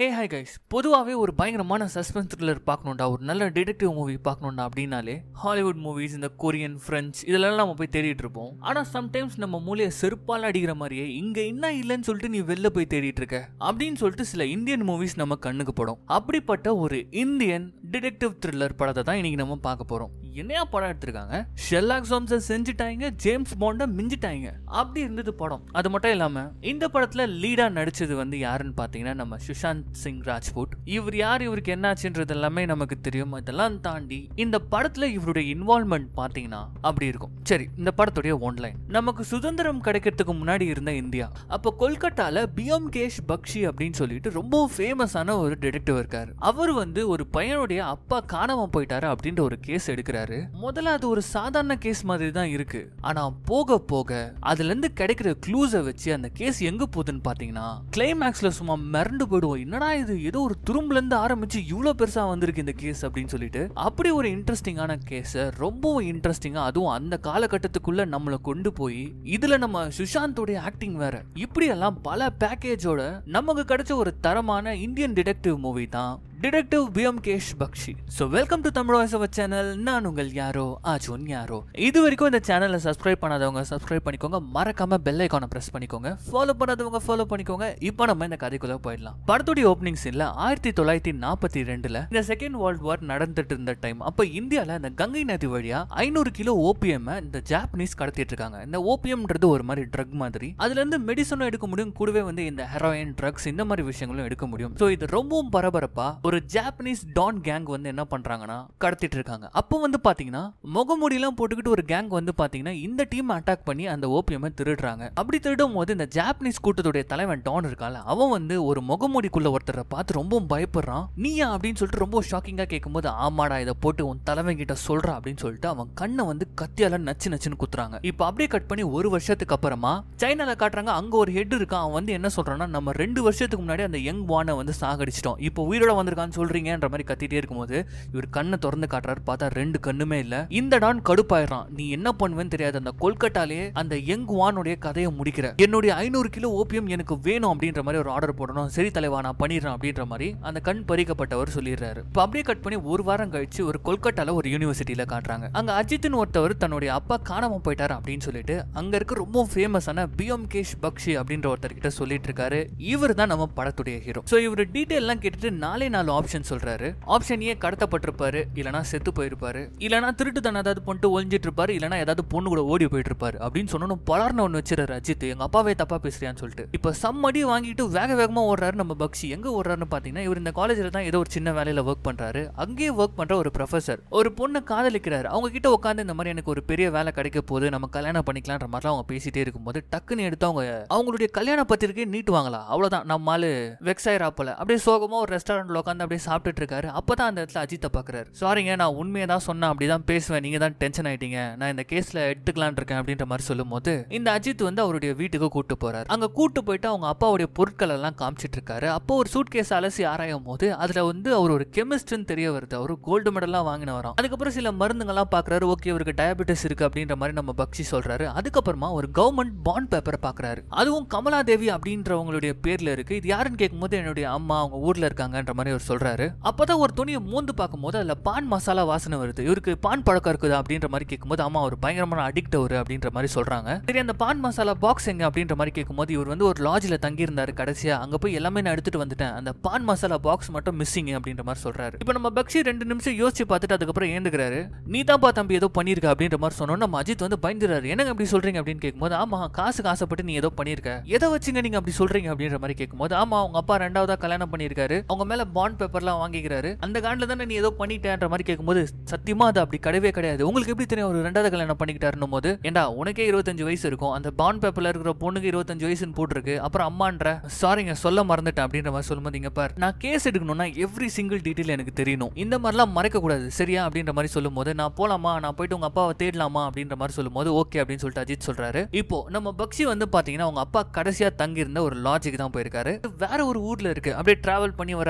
hey hi guys பொதுவாகவே ஒரு பயங்கரமான சஸ்பென்ஸ் த்ரில்லர் பார்க்கணுண்டா ஒரு நல்ல டிடெக்டிவ் மூவி பார்க்கணுண்டா அப்படின்னாலே ஹாலிவுட் மூவிஸ் இந்த கொரியன் ஃப்ரெஞ்ச் இதெல்லாம் நம்ம போய் தேடிட்டு இருப்போம் ஆனால் சம்டைம்ஸ் நம்ம மூலையை செருப்பால் அடிக்கிற மாதிரியே இங்கே என்ன இல்லைன்னு சொல்லிட்டு நீ வெளில போய் தேடிட்டு இருக்க அப்படின்னு சொல்லிட்டு சில இந்தியன் மூவிஸ் நம்ம கண்ணுக்கு படும் அப்படிப்பட்ட ஒரு இந்தியன் டிடெக்டிவ் த்ரில்லர் படத்தை தான் இன்னைக்கு நம்ம பார்க்க போகிறோம் என்னையா படம் எடுத்திருக்காங்க ஷெல்லாக் சோம்ஸை செஞ்சுட்டாங்க ஜேம்ஸ் பாண்டை மிஞ்சிட்டாங்க அப்படி இருந்தது படம் அது மட்டும் இல்லாம இந்த படத்துல லீடா நடிச்சது வந்து யாருன்னு பாத்தீங்கன்னா நம்ம சுஷாந்த் சிங் ராஜ்புட் இவர் யார் இவருக்கு என்னாச்சுன்றது எல்லாமே நமக்கு தெரியும் இதெல்லாம் தாண்டி இந்த படத்துல இவருடைய இன்வால்மெண்ட் பாத்தீங்கன்னா அப்படி இருக்கும் சரி இந்த படத்துடைய ஒன்லைன் நமக்கு சுதந்திரம் கிடைக்கிறதுக்கு முன்னாடி இருந்த இந்தியா அப்ப கொல்கட்டால பிஎம் கேஷ் பக்ஷி அப்படின்னு சொல்லிட்டு ரொம்ப ஃபேமஸான ஒரு டிடெக்டிவ் இருக்காரு அவர் வந்து ஒரு பையனுடைய அப்பா காணாம போயிட்டாரு அப்படின்ற ஒரு கேஸ் எடுக்கிறாரு முதல்ல அது ஒரு சாதாரண கேஸ் மாதிரி தான் இருக்கு ஆனா போக போக அதுல இருந்து கிடைக்கிற க்ளூஸை வச்சு அந்த கேஸ் எங்க போகுதுன்னு பாத்தீங்கன்னா கிளைமேக்ஸ்ல சும்மா மிரண்டு போயிடுவோம் என்னடா இது ஏதோ ஒரு துரும்புல இருந்து ஆரம்பிச்சு இவ்வளவு பெருசா வந்திருக்கு இந்த கேஸ் அப்படின்னு சொல்லிட்டு அப்படி ஒரு இன்ட்ரெஸ்டிங்கான கேஸ ரொம்பவும் இன்ட்ரெஸ்டிங்கா அதுவும் அந்த காலகட்டத்துக்குள்ள நம்மளை கொண்டு போய் இதுல நம்ம சுஷாந்தோடைய ஆக்டிங் வேற இப்படி எல்லாம் பல பேக்கேஜோட நமக்கு கிடைச்ச ஒரு தரமான இந்தியன் டிடெக்டிவ் மூவி தான் detective Byomkesh Bakshi so welcome to Tamil voice over channel நான் உங்கள் யாரோ ஆஜோன் யாரோ இது வரைக்கும் இந்த சேனலை சப்ஸ்கிரைப் பண்ணாதவங்க சப்ஸ்கிரைப் பண்ணிக்கோங்க மறக்காம பெல் ஐக்கானை பிரஸ் பண்ணிக்கோங்க ஃபாலோ பண்ணாதவங்க ஃபாலோ பண்ணிக்கோங்க இப்போ நம்ம இந்த கதைக்குள்ள போயிடலாம் படத்துடைய ஓப்பனிங் சீன்ல ஆயிரத்தி தொள்ளாயிரத்தி நாற்பத்தி ரெண்டுல இந்த செகண்ட் வேர்ல்ட் வார் நடந்துட்டு இருந்த டைம் அப்போ இந்தியால இந்த கங்கை நதி வழியா ஐநூறு கிலோ ஓபிஎம் இந்த ஜாப்பனீஸ் கடத்திட்டு இருக்காங்க இந்த ஓபிஎம்ன்றது ஒரு மாதிரி ட்ரக் மாதிரி அதுல இருந்து மெடிசனும் எடுக்க முடியும் கூடவே வந்து இந்த ஹெரோயின் ட்ரக்ஸ் இந்த மாதிரி விஷயங்களும் எடுக்க முடியும் ஸோ இது ரொம்பவும் பரபரப்பா ஒரு ஜாப்பனீஸ் டான் கேங் வந்து என்ன பண்றாங்கன்னா கடத்திட்டு இருக்காங்க அப்போ வந்து பாத்தீங்கன்னா முகமூடிலாம் போட்டுக்கிட்டு ஒரு கேங் வந்து பாத்தீங்கன்னா இந்த டீம் அட்டாக் பண்ணி அந்த ஓபிஎம் திருடுறாங்க அப்படி திருடும் போது இந்த ஜாப்பனீஸ் கூட்டத்துடைய தலைவன் டான் இருக்கால அவன் வந்து ஒரு முகமூடிக்குள்ள ஒருத்தரை பார்த்து ரொம்ப பயப்படுறான் நீயா அப்படின்னு சொல்லிட்டு ரொம்ப ஷாக்கிங்கா கேட்கும்போது ஆமாடா இதை போட்டு உன் தலைவன் கிட்ட சொல்றா அப்படின்னு சொல்லிட்டு அவன் கண்ணை வந்து கத்தியால நச்சு நச்சுன்னு குத்துறாங்க இப்போ அப்படியே கட் பண்ணி ஒரு வருஷத்துக்கு அப்புறமா சைனால காட்டுறாங்க அங்க ஒரு ஹெட் இருக்கான் அவன் வந்து என்ன சொல்றான்னா நம்ம ரெண்டு வருஷத்துக்கு முன்னாடி அந்த யங் வானை வந்து சாகடிச்சிட்டோம் இப்போ உயிரோட வந்திருக்கான்னு சொல்றீங்கன்ற மாதிரி கத்திட்டே இருக்கும்போது இவர் கண்ணை திறந்து காட்டுறாரு பார்த்தா ரெண்டு கண்ணுமே இல்ல இந்த டான் கடுப்பாயிடுறான் நீ என்ன பண்ணுவேன்னு தெரியாது அந்த கொல்கட்டாலே அந்த யங் வானுடைய கதையை முடிக்கிற என்னுடைய ஐநூறு கிலோ ஓபியம் எனக்கு வேணும் அப்படின்ற மாதிரி ஒரு ஆர்டர் போடணும் சரி தலைவா நான் பண்ணிடுறேன் அப்படின்ற மாதிரி அந்த கண் பறிக்கப்பட்டவர் சொல்லிடுறாரு இப்போ அப்படியே கட் பண்ணி ஒரு வாரம் கழிச்சு ஒரு கொல்கட்டால ஒரு யூனிவர்சிட்டியில காட்டுறாங்க அங்க அஜித்னு ஒருத்தவர் தன்னுடைய அப்பா காணாம போயிட்டாரு அப்படின்னு சொல்லிட்டு அங்க இருக்க ரொம்ப ஃபேமஸான பிஎம் கேஷ் பக்ஷி அப்படின்ற ஒருத்தர் கிட்ட சொல்லிட்டு இருக்காரு இவர் தான் நம்ம படத்துடைய ஹீரோ ஸோ இவர் டீட்டெயில் எல்லாம் கேட்டுட்டு நாலே நாலு ஆப்ஷன் சொல்றாரு ஆப்ஷன் ஏ கடத்தப்பட்டிருப்பாரு இல்லனா செத்து போயிருப்பாரு இல்லனா திருட்டு தானே ஏதாவது பண்ணிட்டு ஒழிஞ்சிட்டு இருப்பாரு இல்லனா ஏதாவது பொண்ணு கூட ஓடி போயிட்டு இருப்பாரு அப்படின்னு சொன்னோம் பலர்னு ஒன்று வச்சிருக்காரு அஜித் எங்க அப்பாவே தப்பா பேசுறியான்னு சொல்லிட்டு இப்போ சம்மடி வாங்கிட்டு வேக வேகமா ஓடுறாரு நம்ம பக்ஷி எங்க ஓடுறாருன்னு பாத்தீங்கன்னா இவர் இந்த காலேஜ்ல தான் ஏதோ ஒரு சின்ன வேலையில ஒர்க் பண்றாரு அங்கேயே ஒர்க் பண்ற ஒரு ப்ரொஃபசர் ஒரு பொண்ணை காதலிக்கிறாரு அவங்க கிட்ட உட்காந்து இந்த மாதிரி எனக்கு ஒரு பெரிய வேலை கிடைக்க போகுது நம்ம கல்யாணம் பண்ணிக்கலான்ற மாதிரிலாம் அவங்க பேசிட்டே இருக்கும்போது டக்குன்னு எடுத்து அவங்க அவங்களுடைய கல்யாண பத்திரிக்கை நீட்டுவாங்களா அவ்வளவுதான் நம்ம ஆளு வெக்ஸ் ஆயிரா போல அப்படியே சோகமா ஒரு ரெஸ்டாரண்ட்ல உட்காந்து அப்படியே சாப்பிட்டுட்டு இருக்காரு அப்பதான் அந்த இடத்துல அஜித்தை பாக்குறாரு சாரிங்க நான் உண்மையை தான் சொன்னேன் அப்படிதான் பேசுவேன் நீங்க தான் டென்ஷன் ஆயிட்டீங்க நான் இந்த கேஸ்ல எடுத்துக்கலான் இருக்கேன் அப்படின்ற மாதிரி சொல்லும் போது இந்த அஜித் வந்து அவருடைய வீட்டுக்கு கூட்டு போறாரு அங்க கூட்டு போயிட்டு அவங்க அப்பாவுடைய பொருட்கள் எல்லாம் காமிச்சிட்டு இருக்காரு அப்போ ஒரு சூட் கேஸ் அலசி ஆராயும் போது அதுல வந்து அவர் ஒரு கெமிஸ்ட்னு தெரிய வருது அவர் கோல்டு மெடல்லாம் வாங்கின வரோம் அதுக்கப்புறம் சில மருந்துங்கள்லாம் பாக்குறாரு ஓகே இவருக்கு டயபெட்டிஸ் இருக்கு அப்படின்ற மாதிரி நம்ம பக்ஷி சொல்றாரு அதுக்கப்புறமா ஒரு கவர்மெண்ட் பாண்ட் பேப்பரை பாக்குறாரு அதுவும் கமலாதேவி அப்படின்றவங்களுடைய பேர்ல இருக்கு இது யாருன்னு கேட்கும்போது என்னுடைய அம்மா அவங்க ஊர்ல இருக்காங்கன்ற மாதிரி அவர் சொல்றாரு அப்பதான் ஒரு துணியை மூந்து பார்க்கும்போது அதுல பான் மசாலா வாசனை வருது இவருக்கு பான் பழக்கம் இருக்குதா அப்படின்ற மாதிரி கேட்கும்போது அம்மா ஒரு பயங்கரமான அடிக்ட் அவரு அப்படின்ற மாதிரி சொல்றாங்க சரி அந்த பான் மசாலா பாக்ஸ் எங்க அப்படின்ற மாதிரி கேட்கும்போது இவர் வந்து ஒரு லாட்ஜ்ல தங்கி இருந்தாரு கடைசியா அங்க போய் எல்லாமே நான் எடுத்துட்டு வந்துட்டேன் அந்த பான் மசாலா பாக்ஸ் மட்டும் மிஸ்ஸிங் அப்படின்ற மாதிரி சொல்றாரு இப்போ நம்ம பக்ஷி ரெண்டு நிமிஷம் யோசிச்சு பார்த்துட்டு அதுக்கப்புறம் ஏந்துக்கிறாரு நீ தான்ப்பா தம்பி ஏதோ பண்ணிருக்க அப்படின்ற மாதிரி சொன்னோம் நம்ம அஜித் வந்து பயந்துறாரு என்னங்க அப்படி சொல்றீங்க அப்படின்னு கேட்கும்போது ஆமா காசுக்கு ஆசைப்பட்டு நீ ஏதோ பண்ணிருக்க எதை வச்சுங்க நீங்க அப்படி சொல்றீங்க அப்படின்ற மாதிரி கேட்கும்போது ஆமா அவங்க அப்பா ரெண்டாவதா கல்யாணம் பண்ணிருக்காரு அவங்க மேல பாண்ட் பேப்பர்லாம் வாங்கிக்கிறாரு அந்த காண்டில் தானே நீ ஏதோ பண்ணிட்டேன்ற மாதிரி கேட்கும்போது சத்தியமா அது அப்படி கிடையவே கிடையாது உங்களுக்கு எப்படி தெரியும் ஒரு ரெண்டாவது கல்யாணம் பண்ணிக்கிட்டாருன்னும் போது ஏண்டா உனக்கே இருபத்தஞ்சு வயசு இருக்கும் அந்த பாண்ட் பேப்பர்ல இருக்கிற பொண்ணுக்கு இருபத்தஞ்சு வயசுன்னு போட்டிருக்கு அப்புறம் அம்மான்ற சாரிங்க சொல்ல மறந்துட்டேன் அப்படின்ற மாதிரி சொல்லும்போது இங்க பார் நான் கேஸ் எடுக்கணும்னா எவ்ரி சிங்கிள் டீட்டெயில் எனக்கு தெரியணும் இந்த மாதிரிலாம் மறைக்க கூடாது சரியா அப்படின்ற மாதிரி சொல்லும் போது நான் போலாமா நான் போயிட்டு உங்க அப்பாவை தேடலாமா அப்படின்ற மாதிரி சொல்லும் போது ஓகே அப்படின்னு சொல்லிட்டு அஜித் சொல்றாரு இப்போ நம்ம பக்ஷி வந்து பாத்தீங்கன்னா அவங்க அப்பா கடைசியா தங்கி இருந்த ஒரு லாட்ஜுக்கு தான் போயிருக்காரு வேற ஒரு ஊர்ல இருக்கு அப்படியே டிராவல் பண்ணி வராரு பாத்தீங்கன்னா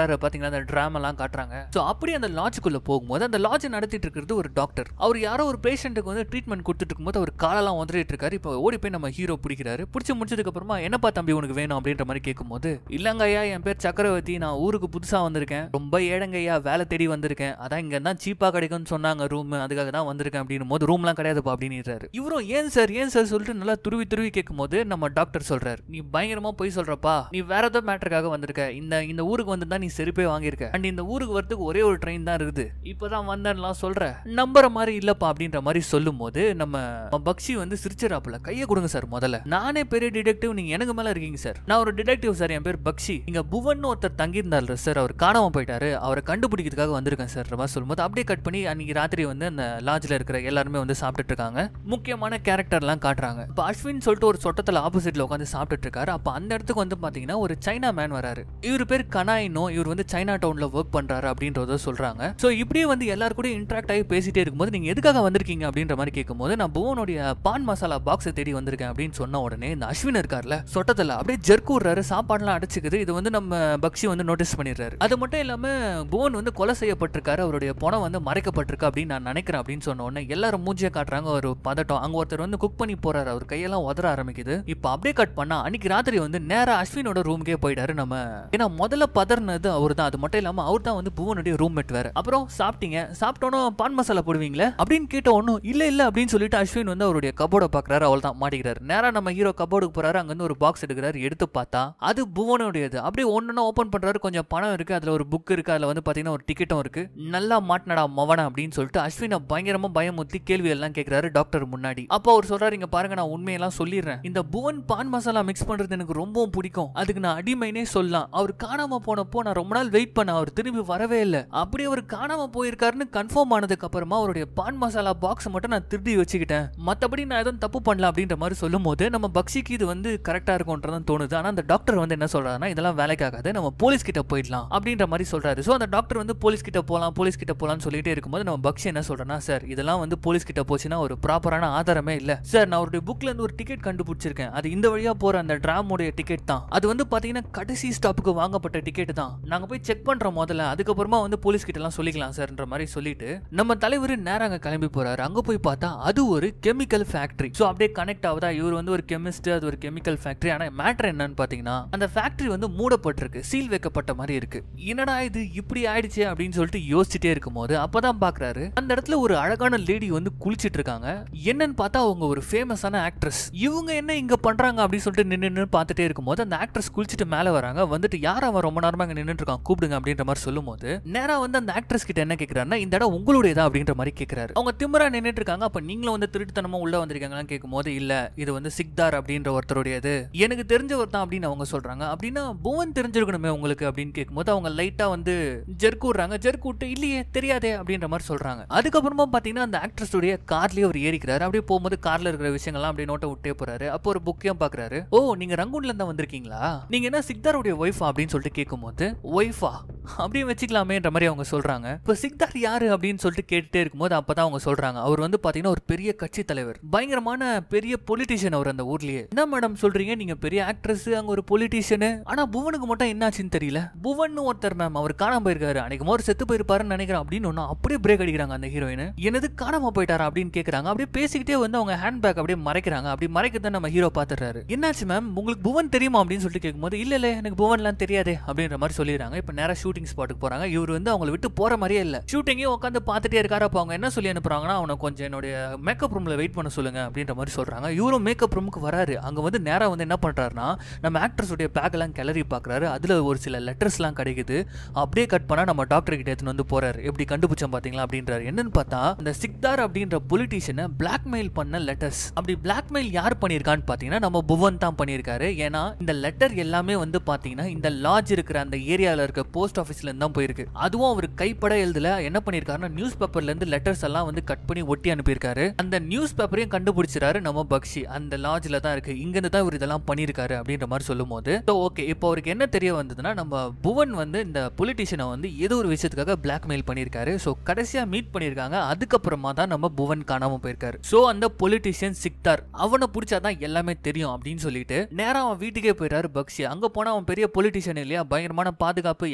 அந்த ட்ராமெல்லாம் காட்டுறாங்க ஸோ அப்படி அந்த லாட்ஜுக்குள்ள போகும்போது அந்த லாட்ஜ் நடத்திட்டு இருக்கிறது ஒரு டாக்டர் அவர் யாரோ ஒரு பேஷண்ட்டுக்கு வந்து ட்ரீட்மெண்ட் கொடுத்துட்டு இருக்கும்போது அவர் காலெல்லாம் வந்துட்டு இருக்காரு இப்போ ஓடி போய் நம்ம ஹீரோ பிடிக்கிறாரு பிடிச்சி முடிச்சதுக்கு அப்புறமா என்னப்பா தம்பி உனக்கு வேணும் அப்படின்ற மாதிரி கேட்கும்போது இல்லங்க ஐயா என் பேர் சக்கரவர்த்தி நான் ஊருக்கு புதுசா வந்திருக்கேன் ரொம்ப ஏழங்க ஐயா வேலை தேடி வந்திருக்கேன் அதான் இங்க தான் சீப்பா கிடைக்கும்னு சொன்னாங்க ரூம் அதுக்காக தான் வந்திருக்கேன் அப்படின்னும் போது ரூம்லாம் கிடையாதுப்பா அப்படின்னுறாரு இவரும் ஏன் சார் ஏன் சார் சொல்லிட்டு நல்லா துருவி துருவி கேட்கும்போது நம்ம டாக்டர் சொல்றாரு நீ பயங்கரமா போய் சொல்றப்பா நீ வேற ஏதோ மேட்டருக்காக வந்திருக்க இந்த இந்த ஊருக்கு வந்து தான் நீ செருப்பே வாங்கியிருக்க அண்ட் இந்த ஊருக்கு வரதுக்கு ஒரே ஒரு ட்ரெயின் தான் இருக்குது இப்பதான் வந்தேன்லாம் சொல்ற நம்புற மாதிரி இல்லப்பா அப்படின்ற மாதிரி சொல்லும் போது நம்ம பக்ஷி வந்து சிரிச்சிராப்புல கையை கொடுங்க சார் முதல்ல நானே பெரிய டிடெக்டிவ் நீங்க எனக்கு மேல இருக்கீங்க சார் நான் ஒரு டிடெக்டிவ் சார் என் பேர் பக்ஷி இங்க புவன் ஒருத்தர் தங்கியிருந்தாரு சார் அவர் காணாம போயிட்டாரு அவரை கண்டுபிடிக்கிறதுக்காக வந்திருக்கேன் சார் மாதிரி சொல்லும்போது அப்படியே கட் பண்ணி அன்னைக்கு ராத்திரி வந்து அந்த லாட்ஜ்ல இருக்கிற எல்லாருமே வந்து சாப்பிட்டுட்டு இருக்காங்க முக்கியமான கேரக்டர்லாம் காட்டுறாங்க இப்போ அஸ்வின் சொல்லிட்டு ஒரு சொட்டத்துல ஆப்போசிட்ல உட்காந்து சாப்பிட்டுட்டு இருக்காரு அப்ப அந்த இடத்துக்கு வந்து பாத்தீங்கன்னா ஒரு சைனா மேன் வராரு இவர் பேர் கனாயினோ இவர் வந்து சைனா டவுன்ல ஒர்க் பண்றாரு அப்படின்றத சொல்றாங்க சோ இப்படியே வந்து எல்லாரும் கூட இன்ட்ராக்ட் ஆகி பேசிட்டே இருக்கும்போது நீங்க எதுக்காக வந்திருக்கீங்க அப்படின்ற மாதிரி கேட்கும்போது நான் புவனுடைய பான் மசாலா பாக்ஸை தேடி வந்திருக்கேன் அப்படின்னு சொன்ன உடனே இந்த அஸ்வின் இருக்கார்ல சொட்டத்துல அப்படியே ஜெர்க்கு விடுறாரு சாப்பாடுலாம் அடைச்சிக்குது இது வந்து நம்ம பக்ஷி வந்து நோட்டீஸ் பண்ணிடுறாரு அது மட்டும் இல்லாம புவன் வந்து கொலை செய்யப்பட்டிருக்காரு அவருடைய பணம் வந்து மறைக்கப்பட்டிருக்கு அப்படின்னு நான் நினைக்கிறேன் அப்படின்னு சொன்ன உடனே எல்லாரும் மூஞ்சியை காட்டுறாங்க ஒரு பதட்டம் அங்க ஒருத்தர் வந்து குக் பண்ணி போறாரு அவர் கையெல்லாம் உதற ஆரம்பிக்குது இப்போ அப்படியே கட் பண்ணா அன்னைக்கு ராத்திரி வந்து நேரா அஸ்வினோட ரூமுக்கே போயிட்டாரு நம்ம ஏன்னா முதல்ல பதறினது அவர் தான் அது மட்டும் இல்லாம அவர் தான் வந்து புவனுடைய ரூம்மேட் வேற அப்புறம் சாப்பிட்டீங்க சாப்பிட்டோன்னு பான் மசாலா போடுவீங்களே அப்படின்னு கேட்ட ஒன்றும் இல்ல இல்ல அப்படின்னு சொல்லிட்டு அஸ்வின் வந்து அவருடைய கபோர்டை பாக்குறாரு அவள் தான் மாட்டிக்கிறாரு நேரா நம்ம ஹீரோ கபோர்டுக்கு போறாரு அங்க இருந்து ஒரு பாக்ஸ் எடுக்கிறாரு எடுத்து பார்த்தா அது புவனுடையது அப்படியே ஒன்னு ஓபன் பண்றாரு கொஞ்சம் பணம் இருக்கு அதுல ஒரு புக் இருக்கு அதுல வந்து பாத்தீங்கன்னா ஒரு டிக்கெட்டும் இருக்கு நல்லா மாட்டினடா மவன அப்படின்னு சொல்லிட்டு அஸ்வினை பயங்கரமா பயமுத்தி கேள்வி எல்லாம் கேட்கிறாரு டாக்டர் முன்னாடி அப்போ அவர் சொல்றாரு இங்க பாருங்க நான் உண்மையெல்லாம் சொல்லிடுறேன் இந்த புவன் பான் மசாலா மிக்ஸ் பண்றது எனக்கு ரொம்பவும் பிடிக்கும் அதுக்கு நான் அடிமைனே சொல்லலாம் அவர் காணாம போனப்போ நான் ரொம்ப நாள் வெயிட் பண்ண அவர் திரும்பி வரவே இல்லை அப்படி அவர் காணாம போயிருக்காருன்னு கன்ஃபார்ம் ஆனதுக்கு அப்புறமா அவருடைய பான் மசாலா பாக்ஸ் மட்டும் நான் திருடி வச்சுக்கிட்டேன் மத்தபடி நான் எதுவும் தப்பு பண்ணல அப்படின்ற மாதிரி சொல்லும் போது நம்ம பக்ஷிக்கு இது வந்து கரெக்டா இருக்கும்ன்றதான் தோணுது ஆனா அந்த டாக்டர் வந்து என்ன சொல்றாருன்னா இதெல்லாம் வேலைக்காகாது நம்ம போலீஸ் கிட்ட போயிடலாம் அப்படின்ற மாதிரி சொல்றாரு சோ அந்த டாக்டர் வந்து போலீஸ் கிட்ட போலாம் போலீஸ் கிட்ட போலாம்னு சொல்லிட்டே இருக்கும்போது நம்ம பக்ஷி என்ன சொல்றேன்னா சார் இதெல்லாம் வந்து போலீஸ் கிட்ட போச்சுன்னா ஒரு ப்ராப்பரான ஆதாரமே இல்ல சார் நான் அவருடைய புக்ல இருந்து ஒரு டிக்கெட் கண்டுபிடிச்சிருக்கேன் அது இந்த வழியா போற அந்த டிராமோடைய டிக்கெட் தான் அது வந்து பாத்தீங்கன்னா கடைசி ஸ்டாப்புக்கு வாங்கப்பட்ட டிக்கெட் தான் நாங்க போய் செக் பண்றோம் முதல்ல அதுக்கப்புறமா வந்து போலீஸ் கிட்ட எல்லாம் சொல்லிக்கலாம் சார்ன்ற மாதிரி சொல்லிட்டு நம்ம தலைவர் நேரா அங்க கிளம்பி போறாரு அங்க போய் பார்த்தா அது ஒரு கெமிக்கல் ஃபேக்டரி சோ அப்படியே கனெக்ட் ஆகுதா இவர் வந்து ஒரு கெமிஸ்ட் அது ஒரு கெமிக்கல் ஃபேக்டரி ஆனா மேட்டர் என்னன்னு பாத்தீங்கன்னா அந்த ஃபேக்டரி வந்து மூடப்பட்டிருக்கு சீல் வைக்கப்பட்ட மாதிரி இருக்கு என்னடா இது இப்படி ஆயிடுச்சு அப்படின்னு சொல்லிட்டு யோசிச்சுட்டே இருக்கும்போது அப்பதான் பாக்குறாரு அந்த இடத்துல ஒரு அழகான லேடி வந்து குளிச்சிட்டு இருக்காங்க என்னன்னு பார்த்தா அவங்க ஒரு ஃபேமஸான ஆக்ட்ரஸ் இவங்க என்ன இங்க பண்றாங்க அப்படின்னு சொல்லிட்டு நின்று நின்று பார்த்துட்டே இருக்கும்போது அந்த ஆக்ட்ரஸ் குளிச்சுட்டு மேல வராங்க வந்துட்டு யார் அவன் ரொம்ப நேரமா இங்க நின்னுட்டு இருக்கான் கூப்பிடுங்க அப்படின்ற மாதிரி சொல்லும்போது நேரா வந்து அந்த ஆக்ட்ரஸ் கிட்ட என்ன கேக்குறாருன்னா இந்த இடம் உங்களுடையதா அப்படின்ற மாதிரி கேக்குறாரு அவங்க திமிரா நின்னுட்டு இருக்காங்க அப்ப நீங்களும் வந்து திருட்டுத்தனமா உள்ள வந்திருக்காங்களான்னு கேட்கும்போது இல்ல இது வந்து சிக்தார் அப்படின்ற ஒருத்தருடையது எனக்கு தெரிஞ்சவர் தான் அப்படின்னு அவங்க சொல்றாங்க அப்படின்னா புவன் தெரிஞ்சிருக்கணுமே உங்களுக்கு அப்படின்னு கேட்கும்போது அவங்க லைட்டா வந்து ஜெர்க் விடுறாங்க ஜெர்க் விட்டு இல்லையே தெரியாதே அப்படின்ற மாதிரி சொல்றாங்க அதுக்கப்புறமா பாத்தீங்கன்னா அந்த ஆக்ட்ரஸ் உடைய கார்லயே அவர் ஏறிக்கிறாரு அப்படியே போகும்போது கார்ல இருக்கிற விஷயங்கள்லாம் அப்படியே நோட்டை விட்டே போறாரு அப்போ ஒரு புக்கையும் பாக்குறாரு ஓ நீங்க ரங்கூன்ல இருந்தா வந்திருக்கீங்களா நீங்க என்ன சிக்தாருடைய ஒய்ஃபா அப்படின்னு சொல்லிட்டு கேட்கும்போது ஒய்ஃபா அப்படியே வச்சுக்கலாமேன்ற மாதிரி அவங்க சொல்றாங்க இப்போ சிக்தார் யாரு அப்படின்னு சொல்லிட்டு கேட்டுட்டே இருக்கும்போது அப்பதான் அவங்க சொல்றாங்க அவர் வந்து பாத்தீங்கன்னா ஒரு பெரிய கட்சி தலைவர் பயங்கரமான பெரிய பொலிட்டிஷியன் அவர் அந்த ஊர்லயே என்ன மேடம் சொல்றீங்க நீங்க பெரிய ஆக்ட்ரஸ் அங்க ஒரு பொலிட்டிஷியனு ஆனா புவனுக்கு மட்டும் என்னாச்சுன்னு தெரியல புவன் ஒருத்தர் மேம் அவர் காணாம போயிருக்காரு அன்னைக்கு மோர் செத்து போயிருப்பாருன்னு நினைக்கிறேன் அப்படின்னு ஒன்னு அப்படியே பிரேக் அடிக்கிறாங்க அந்த ஹீரோயின் என்னது காணாம போயிட்டாரா அப்படின்னு கேக்குறாங்க அப்படியே பேசிக்கிட்டே வந்து அவங்க ஹேண்ட் பேக் அப்படியே மறைக்கிறாங்க அப்படி மறைக்கதான் நம்ம ஹீரோ பாத்துறாரு என்னாச்சு மேம் உங்களுக்கு புவன் தெரியுமா அப்படின்னு சொல்லிட்டு கேட்கும்போது இல்ல இல்ல எனக்கு புவன்லாம் தெரியாதே அப்படின்ற மாதிரி சொல்லிடுறாங்க இப்ப நேரா ஷூட்டிங் ஸ்பாட்டுக்கு போறாங்க இவர் வந்து அவங்களை விட்டு போற மாதிரியே இல்ல ஷூட்டிங்கே உட்காந்து பார்த்துட்டே இருக்காரு அப்போ அவங்க என்ன சொல்லி அனுப்புறாங்கன்னா அவனை கொஞ்சம் என்னுடைய மேக்கப் ரூம்ல வெயிட் பண்ண சொல்லுங்க அப்படின்ற மாதிரி சொல்றாங்க இவரும் மேக்கப் ரூமுக்கு வராரு அங்க வந்து நேரா வந்து என்ன பண்றாருன்னா நம்ம ஆக்ட்ரஸ் உடைய பேக் எல்லாம் கிளறி பாக்குறாரு அதுல ஒரு சில லெட்டர்ஸ் எல்லாம் கிடைக்குது அப்படியே கட் பண்ணா நம்ம டாக்டர் கிட்ட எடுத்துன்னு வந்து போறாரு எப்படி கண்டுபிடிச்சோம் பாத்தீங்களா அப்படின்றாரு என்னன்னு பார்த்தா இந்த சிக்தார் அப்படின்ற பொலிட்டீஷியனை பிளாக்மெயில் பண்ண லெட்டர்ஸ் அப்படி பிளாக்மெயில் யார் பண்ணியிருக்கான்னு பாத்தீங்கன்னா நம்ம புவன் தான் பண்ணியிருக்காரு ஏன்னா இந்த லெட்டர் எல்லாமே வந்து பாத்தீங்கன்னா இந்த லாட்ஜ் இருக்கிற அந்த ஏரியால இருக்க போஸ்ட் ஆஃபீஸ்ல இருந்து தான் போயிருக்கு அதுவும் அவர் கைப்பட எழுதல என்ன பண்ணிருக்காருன்னா நியூஸ் பேப்பர்ல இருந்து லெட்டர்ஸ் எல்லாம் வந்து கட் பண்ணி ஒட்டி அனுப்பியிருக்காரு அந்த நியூஸ் பேப்பரையும் கண்டுபிடிச்சிறாரு நம்ம பக்ஷி அந்த லாட்ஜ்ல தான் இருக்கு இங்க இருந்து தான் இவர் இதெல்லாம் பண்ணியிருக்காரு அப்படின்ற மாதிரி சொல்லும் போது ஓகே இப்போ அவருக்கு என்ன தெரிய வந்ததுன்னா நம்ம புவன் வந்து இந்த பொலிட்டிஷியனை வந்து ஏதோ ஒரு விஷயத்துக்காக பிளாக்மெயில் பண்ணியிருக்காரு ஸோ கடைசியா மீட் பண்ணியிருக்காங்க அதுக்கப்புறமா தான் நம்ம புவன் காணாம போயிருக்காரு ஸோ அந்த பொலிட்டிஷியன் சிக்தார் அவனை பிடிச்சாதான் எல்லாமே தெரியும் அப்படின்னு சொல்லிட்டு நேரா அவன் வீட்டுக்கே போயிட்டாரு பக்ஷி அங்க போனா அவன் பெரிய பொலிட்டிஷியன் இல்லையா பயங்கரமான பாதுகாப்பு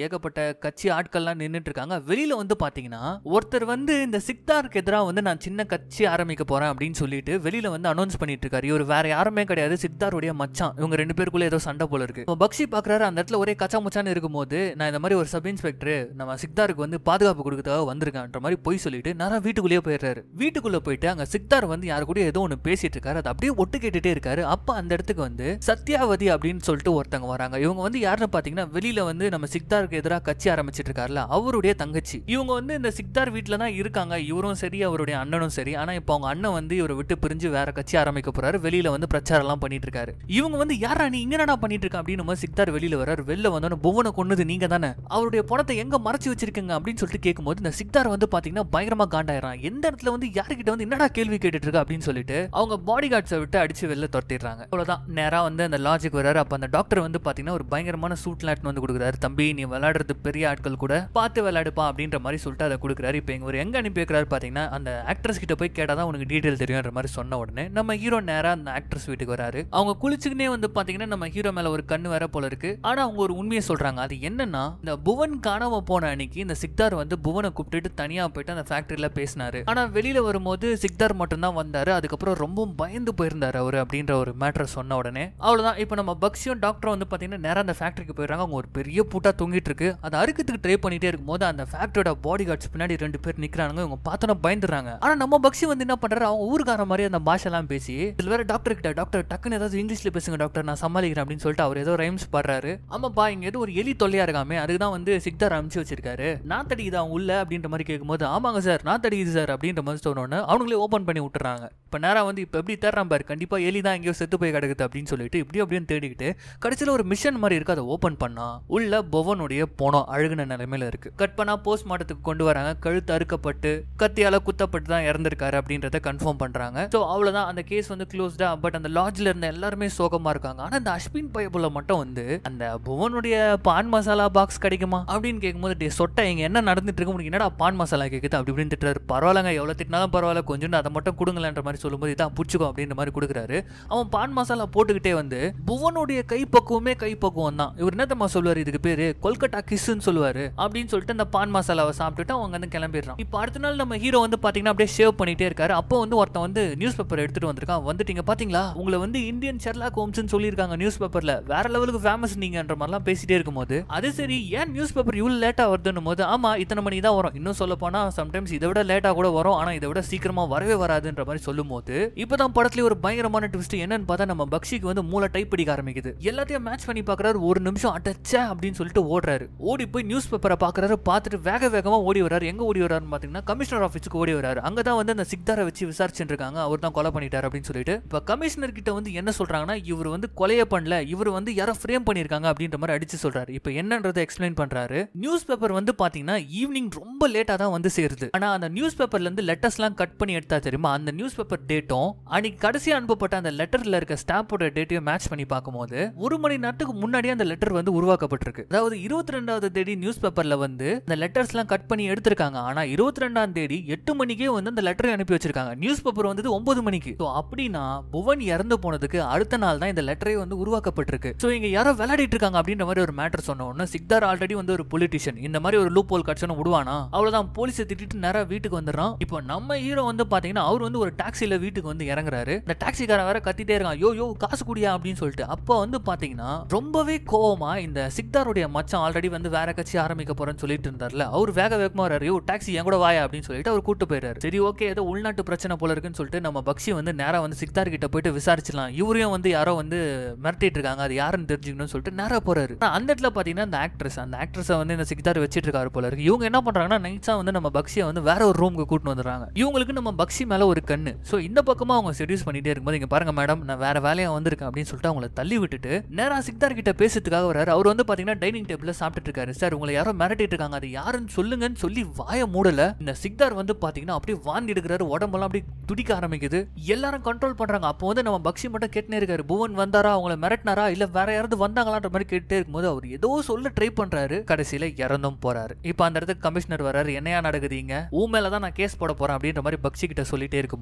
ஏகப்பட்ட கட்சி ஆட்கள்லாம் நின்னுட்டு இருக்காங்க வெளியில வந்து பாத்தீங்கன்னா ஒருத்தர் வந்து இந்த சிக்தாருக்கு எதிராக வந்து நான் சின்ன கட்சி ஆரம்பிக்க போறேன் அப்படின்னு சொல்லிட்டு வெளியில வந்து அனௌன்ஸ் பண்ணிட்டு இருக்காரு இவர் வேற யாருமே கிடையாது சிக்தாருடைய மச்சான் இவங்க ரெண்டு பேருக்குள்ள ஏதோ சண்டை போல இருக்கு இப்ப பக்ஷி பாக்குறாரு அந்த இடத்துல ஒரே கச்சா முச்சான்னு இருக்கும்போது நான் இந்த மாதிரி ஒரு சப் இன்ஸ்பெக்டர் நம்ம சிக்தாருக்கு வந்து பாதுகாப்பு கொடுக்கறதுக்காக வந்திருக்கான்ற மாதிரி பொய் சொல்லிட்டு நேரா வீட்டுக்குள்ளேயே போயிடுறாரு வீட்டுக்குள்ள போயிட்டு அங்க சிக்தார் வந்து யாரு கூட ஏதோ ஒன்று பேசிட்டு இருக்காரு அது அப்படியே ஒட்டு கேட்டுட்டே இருக்காரு அப்ப அந்த இடத்துக்கு வந்து சத்யாவதி அப்படின்னு சொல்லிட்டு ஒருத்தங்க வராங்க இவங்க வந்து யாருன்னு பாத்தீங்கன்னா வெளியில வந்து நம்ம சிக்தாருக்கு எதிராக கட்சி ஆரம்பிச்சிட்டு இருக்காருல அவருடைய தங்கச்சி இவங்க வந்து இந்த சிக்தார் வீட்டில் தான் இருக்காங்க இவரும் சரி அவருடைய அண்ணனும் சரி ஆனா இப்போ அவங்க அண்ணன் வந்து இவரை விட்டு பிரிஞ்சு வேற கட்சி ஆரம்பிக்க போறாரு வெளியில வந்து பிரச்சாரம் எல்லாம் பண்ணிட்டு இருக்காரு இவங்க வந்து யாரா நீ இங்க என்னடா பண்ணிட்டு இருக்க அப்படின்னு நம்ம சிக்தார் வெளியில வராரு வெளில வந்தோன்னு புவனை கொன்னது நீங்க தானே அவருடைய பணத்தை எங்க மறைச்சு வச்சிருக்கீங்க அப்படின்னு சொல்லிட்டு கேட்கும்போது இந்த சிக்தார் வந்து பாத்தீங்கன்னா பயங்கரமா காண்டாயிரான் எந்த இடத்துல வந்து யாருக்கிட்ட வந்து என்னடா கேள்வி கேட்டுட்டு இருக்க அப்படின்னு சொல்லிட்டு அவங்க பாடி கார்ட்ஸை விட்டு அடிச்சு வெளில துரத்திடுறாங்க அவ்வளவுதான் நேரா வந்து அந்த லாஜிக் வராரு அப்ப அந்த டாக்டர் வந்து பாத்தீங்கன்னா ஒரு பயங்கரமான சூட் லாட்னு வந்து கொடுக்குறாரு தம்பி நீ விளையாடுறது பெரிய ஆட்கள் கூட பார்த்து விளையாடுப்பா அப்படின்ற மாதிரி சொல்லிட்டு அதை கொடுக்குறாரு இப்போ எங்க ஒரு எங்க அனுப்பி வைக்கிறாரு பாத்தீங்கன்னா அந்த ஆக்ட்ரஸ் கிட்ட போய் கேட்டா தான் உனக்கு டீடைல் தெரியும்ன்ற மாதிரி சொன்ன உடனே நம்ம ஹீரோ நேரா அந்த ஆக்ட்ரஸ் வீட்டுக்கு வராரு அவங்க குளிச்சுக்கினே வந்து பாத்தீங்கன்னா நம்ம ஹீரோ மேல ஒரு கண்ணு வேற போல இருக்கு ஆனா அவங்க ஒரு உண்மையை சொல்றாங்க அது என்னன்னா இந்த புவன் காணாம போன அன்னைக்கு இந்த சிக்தார் வந்து புவனை கூப்பிட்டுட்டு தனியா போயிட்டு அந்த ஃபேக்டரியில பேசினாரு ஆனா வெளியில வரும்போது சிக்தார் மட்டும்தான் வந்தாரு அதுக்கப்புறம் ரொம்ப பயந்து போயிருந்தாரு அவரு அப்படின்ற ஒரு மேட்டர் சொன்ன உடனே அவ்வளவுதான் இப்போ நம்ம பக்ஸியும் டாக்டரும் வந்து பாத்தீங்கன்னா நேரா அந்த ஃபேக்டரிக்கு போயிடுறாங்க அவங்க ஒரு பெரிய பூட்டா தொங்கிட்டு இருக்கு அதை அறுக்கிறதுக்கு ட்ரை பண்ணிட்டே இருக்கும்போது அந்த ஃபேக்டரியோட பாடி கார்ட்ஸ் பின்னாடி ரெண்டு பேர் நிக்கிறாங்க இவங்க பார்த்தோன்னா பயந்துறாங்க ஆனா நம்ம பக்ஸி வந்து என்ன பண்றாரு அவங்க ஊருக்கார மாதிரி அந்த பாஷெல்லாம் பேசி இதுல வேற டாக்டர் கிட்ட டாக்டர் டக்குன்னு ஏதாவது இங்கிலீஷ்ல பேசுங்க டாக்டர் நான் சமாளிக்கிறேன் அப்படின்னு சொல்லிட்டு அவர் ஏதோ ரைம்ஸ் பாடுறாரு ஆமாப்பா இங்க ஏதோ ஒரு எலி தொல்லையா இருக்காமே அதுக்கு தான் வந்து சிக்தார் அனுப்பிச்சு வச்சிருக்காரு நான் தடிக்குது அவங்க உள்ள அப்படின்ற மாதிரி கேட்கும்போது ஆமாங்க சார் நான் தடிக்குது சார் அப்படின்ற மாதிரி சொன்னோன்னு அவங்களே ஓபன் பண்ணி விட்டுறாங்க இப்போ நேரா வந்து இப்போ எப்படி தேடுறான் பாரு கண்டிப்பா எலி தான் எங்கேயோ செத்து போய் கிடக்குது அப்படின்னு சொல்லிட்டு இப்படி அப்படின்னு தேடிக்கிட்டு கடைசியில் ஒரு மிஷன் மாதிரி இருக்கு அதை ஓபன் பண்ணா உள்ள புவனுடைய போனோம் அழுகுன நிலைமையில இருக்கு கட் பண்ணா போஸ்ட் மார்ட்டத்துக்கு கொண்டு வராங்க கழுத்து அறுக்கப்பட்டு கத்தியால குத்தப்பட்டு தான் இறந்திருக்காரு அப்படின்றத கன்ஃபார்ம் பண்றாங்க ஸோ அவ்வளவுதான் அந்த கேஸ் வந்து க்ளோஸ்டா பட் அந்த லாட்ஜ்ல இருந்த எல்லாருமே சோகமா இருக்காங்க ஆனா அந்த அஸ்வின் பயபுல மட்டும் வந்து அந்த புவனுடைய பான் மசாலா பாக்ஸ் கிடைக்குமா அப்படின்னு கேட்கும்போது டே சொட்டை இங்க என்ன நடந்துட்டு இருக்கு உனக்கு என்னடா பான் மசாலா கேக்குது அப்படி இப்படின்னு திட்டுறாரு பரவாயில்லங்க எவ்வளவு திட்டினாலும் பரவாயில்ல கொஞ்சம் அதை மட்டும் கொடுங்களேன்ற மாதிரி சொல்லும்போது இதான் பிடிச்சிக்கோ அப்படின்ற மாதிரி கொடுக்குறாரு அவன் பான் மசாலா போட்டுக்கிட்டே வந்து புவனுடைய கை பக்குவமே கை பக்குவம் தான் இவர் என்னத்தம்மா சொல்லுவாரு இதுக்கு பேரு கொல்கட்டா கிஸ்ன்னு சொல்லுவாரு அப்படின்னு சொல்லிட்டு அந்த பான் மசாலாவை சாப்பிட்டுட்டு அவங்க வந்து கிளம்பிடுறான் இப்போ அடுத்த நாள் நம்ம ஹீரோ வந்து பாத்தீங்கன்னா அப்படியே ஷேவ் பண்ணிட்டே இருக்காரு அப்போ வந்து ஒருத்தன் வந்து நியூஸ் பேப்பர் எடுத்துட்டு வந்திருக்கான் வந்துட்டீங்க பாத்தீங்களா உங்களை வந்து இந்தியன் ஷெர்லாக் ஹோம்ஸ்னு சொல்லியிருக்காங்க நியூஸ் பேப்பர்ல வேற லெவலுக்கு ஃபேமஸ் நீங்கன்ற மாதிரிலாம் பேசிட்டே இருக்கும்போது அது சரி ஏன் நியூஸ் பேப்பர் இவ்வளவு லேட்டா வருதுன்னும் போது ஆமா இத்தனை மணி தான் வரும் இன்னும் சொல்ல போனா சம்டைம்ஸ் இதை விட லேட்டா கூட வரும் ஆனா இதை விட சீக்கிரமா வரவே வராதுன்ற மாதிரி சொல்லும் போது இப்பதான் படத்துல ஒரு பயங்கரமான ட்விஸ்ட் என்னன்னு பார்த்தா நம்ம பக்ஷிக்கு வந்து மூளை டைப் அடிக்க ஆரம்பிக்குது எல்லாத்தையும் மேட்ச் பண்ணி பாக்குறாரு ஒரு நிமிஷம் அட்டச்சா அப்படின்னு சொல்லிட்டு ஓடுறாரு ஓடி போய் நியூஸ் பேப்பரை பாக்குறாரு பார்த்துட்டு வேக வேகமா ஓடி வராரு எங்க ஓடி வராருன்னு பாத்தீங்கன்னா கமிஷனர் ஆஃபீஸுக்கு ஓடி வராரு அங்கதான் வந்து அந்த சிக்தாரை வச்சு விசாரிச்சுட்டு இருக்காங்க அவர் தான் கொலை பண்ணிட்டாரு அப்படின்னு சொல்லிட்டு இப்ப கமிஷனர் கிட்ட வந்து என்ன சொல்றாங்கன்னா இவர் வந்து கொலையே பண்ணல இவர் வந்து யாரோ ஃப்ரேம் பண்ணிருக்காங்க அப்படின்ற மாதிரி அடிச்சு சொல்றாரு இப்போ என்னன்றதை எக்ஸ்பிளைன் பண்றாரு நியூஸ் பேப்பர் வந்து பாத்தீங்கன்னா ஈவினிங் ரொம்ப லேட்டா தான் வந்து சேருது ஆனா அந்த நியூஸ் பேப்பர்ல இருந்து லெட்டர்ஸ்லாம் கட் பண்ணி எடுத்தா தெரியுமா அந்த நியூஸ் பேப்பர் டேட்டும் அன்னைக்கு கடைசியா அனுப்பப்பட்ட அந்த லெட்டர்ல இருக்க ஸ்டாம்போட டேட்டையும் மேட்ச் பண்ணி பார்க்கும்போது ஒரு மணி நேரத்துக்கு முன்னாடியே அந்த லெட்டர் வந்து உருவாக்கப்பட்டிருக்கு அதாவது இருபத்தி ரெண்டாவது தேதி நியூஸ் பேப்பர்ல வந்து அந்த லெட்டர்ஸ்லாம் கட் பண்ணி எடுத்திருக்காங்க ஆனா இருபத்தி ரெண்டாம் தேதி எட்டு மணிக்கே வந்து அந்த லெட்டரை அனுப்பி வச்சிருக்காங்க நியூஸ் பேப்பர் வந்தது ஒன்பது மணிக்கு ஸோ அப்படின்னா புவன் இறந்து போனதுக்கு அடுத்த நாள் தான் இந்த லெட்டரே வந்து உருவாக்கப்பட்டிருக்கு ஸோ இங்க யாரோ விளையாடிட்டு இருக்காங்க அப்படின்ற மாதிரி ஒரு மேட்டர் சொன்ன உடனே சிக்தார் ஆல்ரெடி வந்து ஒரு பொலிட்டிஷியன் இந்த மாதிரி ஒரு லூப் ஹோல் கட்சணும் விடுவானா அவ்வளவுதான் போலீஸை திட்டிட்டு நேரா வீட்டுக்கு வந்துடுறான் இப்போ நம்ம ஹீரோ வந்து பாத்தீங்கன்னா அவர் வந்து ஒரு டாக்ஸில வீட்டுக்கு வந்து இறங்குறாரு இந்த டாக்ஸிக்காரன் வேற கத்திட்டே இருக்கான் யோ யோ காசு குடியா அப்படின்னு சொல்லிட்டு அப்போ வந்து பாத்தீங்கன்னா ரொம்பவே கோவமா இந்த சிக்தாருடைய மச்சான் ஆல்ரெடி வந்து வேற கட்சி ஆரம்பிக்க போறேன்னு சொல்லிட்டு இருந்தார்ல அவர் வேக வேகமா வராரு யோ டாக்ஸி என் கூட வாயா அப்படின்னு சொல்லிட்டு அவர் கூட்டு போயிடுறாரு சரி ஓகே ஏதோ உள்நாட்டு பிரச்சனை போல இருக்குன்னு சொல்லிட்டு நம்ம பக்ஷி வந்து நேரா வந்து சிக்தார் கிட்ட போயிட்டு விசாரிச்சிடலாம் இவரையும் வந்து யாரோ வந்து மிரட்டிட்டு இருக்காங்க அது யாருன்னு தெரிஞ்சுக்கணும்னு சொல்லிட்டு நேரா போறாரு ஆனா அந்த இடத்துல பாத்தீங்கன்னா அந்த ஆக்ட்ரஸ் அந்த ஆக்ட்ரஸை வந்து இந்த சிக்தார் வச்சிட்டு இருக்காரு போல இருக்கு இவங்க என்ன பண்றாங்கன்னா நைட்ஸா வந்து நம்ம பக்ஷியை வந்து வேற ஒரு ரூமுக்கு கூட்டிட்டு வந்துடுறாங்க இவங்களுக்கு நம்ம பக்ஷி மேல ஒரு கண்ணு ஸோ இந்த பக்கமா அவங்க செடியூஸ் பண்ணிட்டே இருக்கும்போது இங்க பாருங்க மேடம் நான் வேற வேலையா வந்திருக்கேன் அப்படின்னு சொல்லிட்டு அவங்கள தள்ளி விட்டுட்டு நேரா சிக்தார் கிட்ட பேசுறதுக்காக வராரு அவர் வந்து பாத்தீங்கன்னா டைனிங் டேபிள்ல சாப்பிட்டுட்டு இருக்காரு சார் உங்களை யாரோ மிரட்டிட்டு இருக்காங்க அது யாருன்னு சொல்லுங்கன்னு சொல்லி வாய மூடல இந்த சிக்தார் வந்து பாத்தீங்கன்னா அப்படியே வாந்தி எடுக்கிறாரு உடம்பெல்லாம் அப்படியே துடிக்க ஆரம்பிக்குது எல்லாரும் கண்ட்ரோல் பண்றாங்க அப்போ வந்து நம்ம பக்ஷி மட்டும் கேட்டுனே இருக்காரு புவன் வந்தாரா அவங்கள மிரட்டினாரா இல்ல வேற யாராவது வந்தாங்களான்ற மாதிரி கேட்டுட்டே இருக்கும்போது அவர் ஏதோ சொல்ல ட்ரை பண்றாரு கடைசியில இறந்தும் போறாரு இப்போ அந்த இடத்துக்கு கமிஷனர் வராரு என்னையா நடக்குதுங்க ஊ மேல தான் நான் கேஸ் போட போறேன் அப்படின்ற மாதிரி பக்ஷி கிட்ட சொல்லிட்டே இருக்கும்போது அப்போ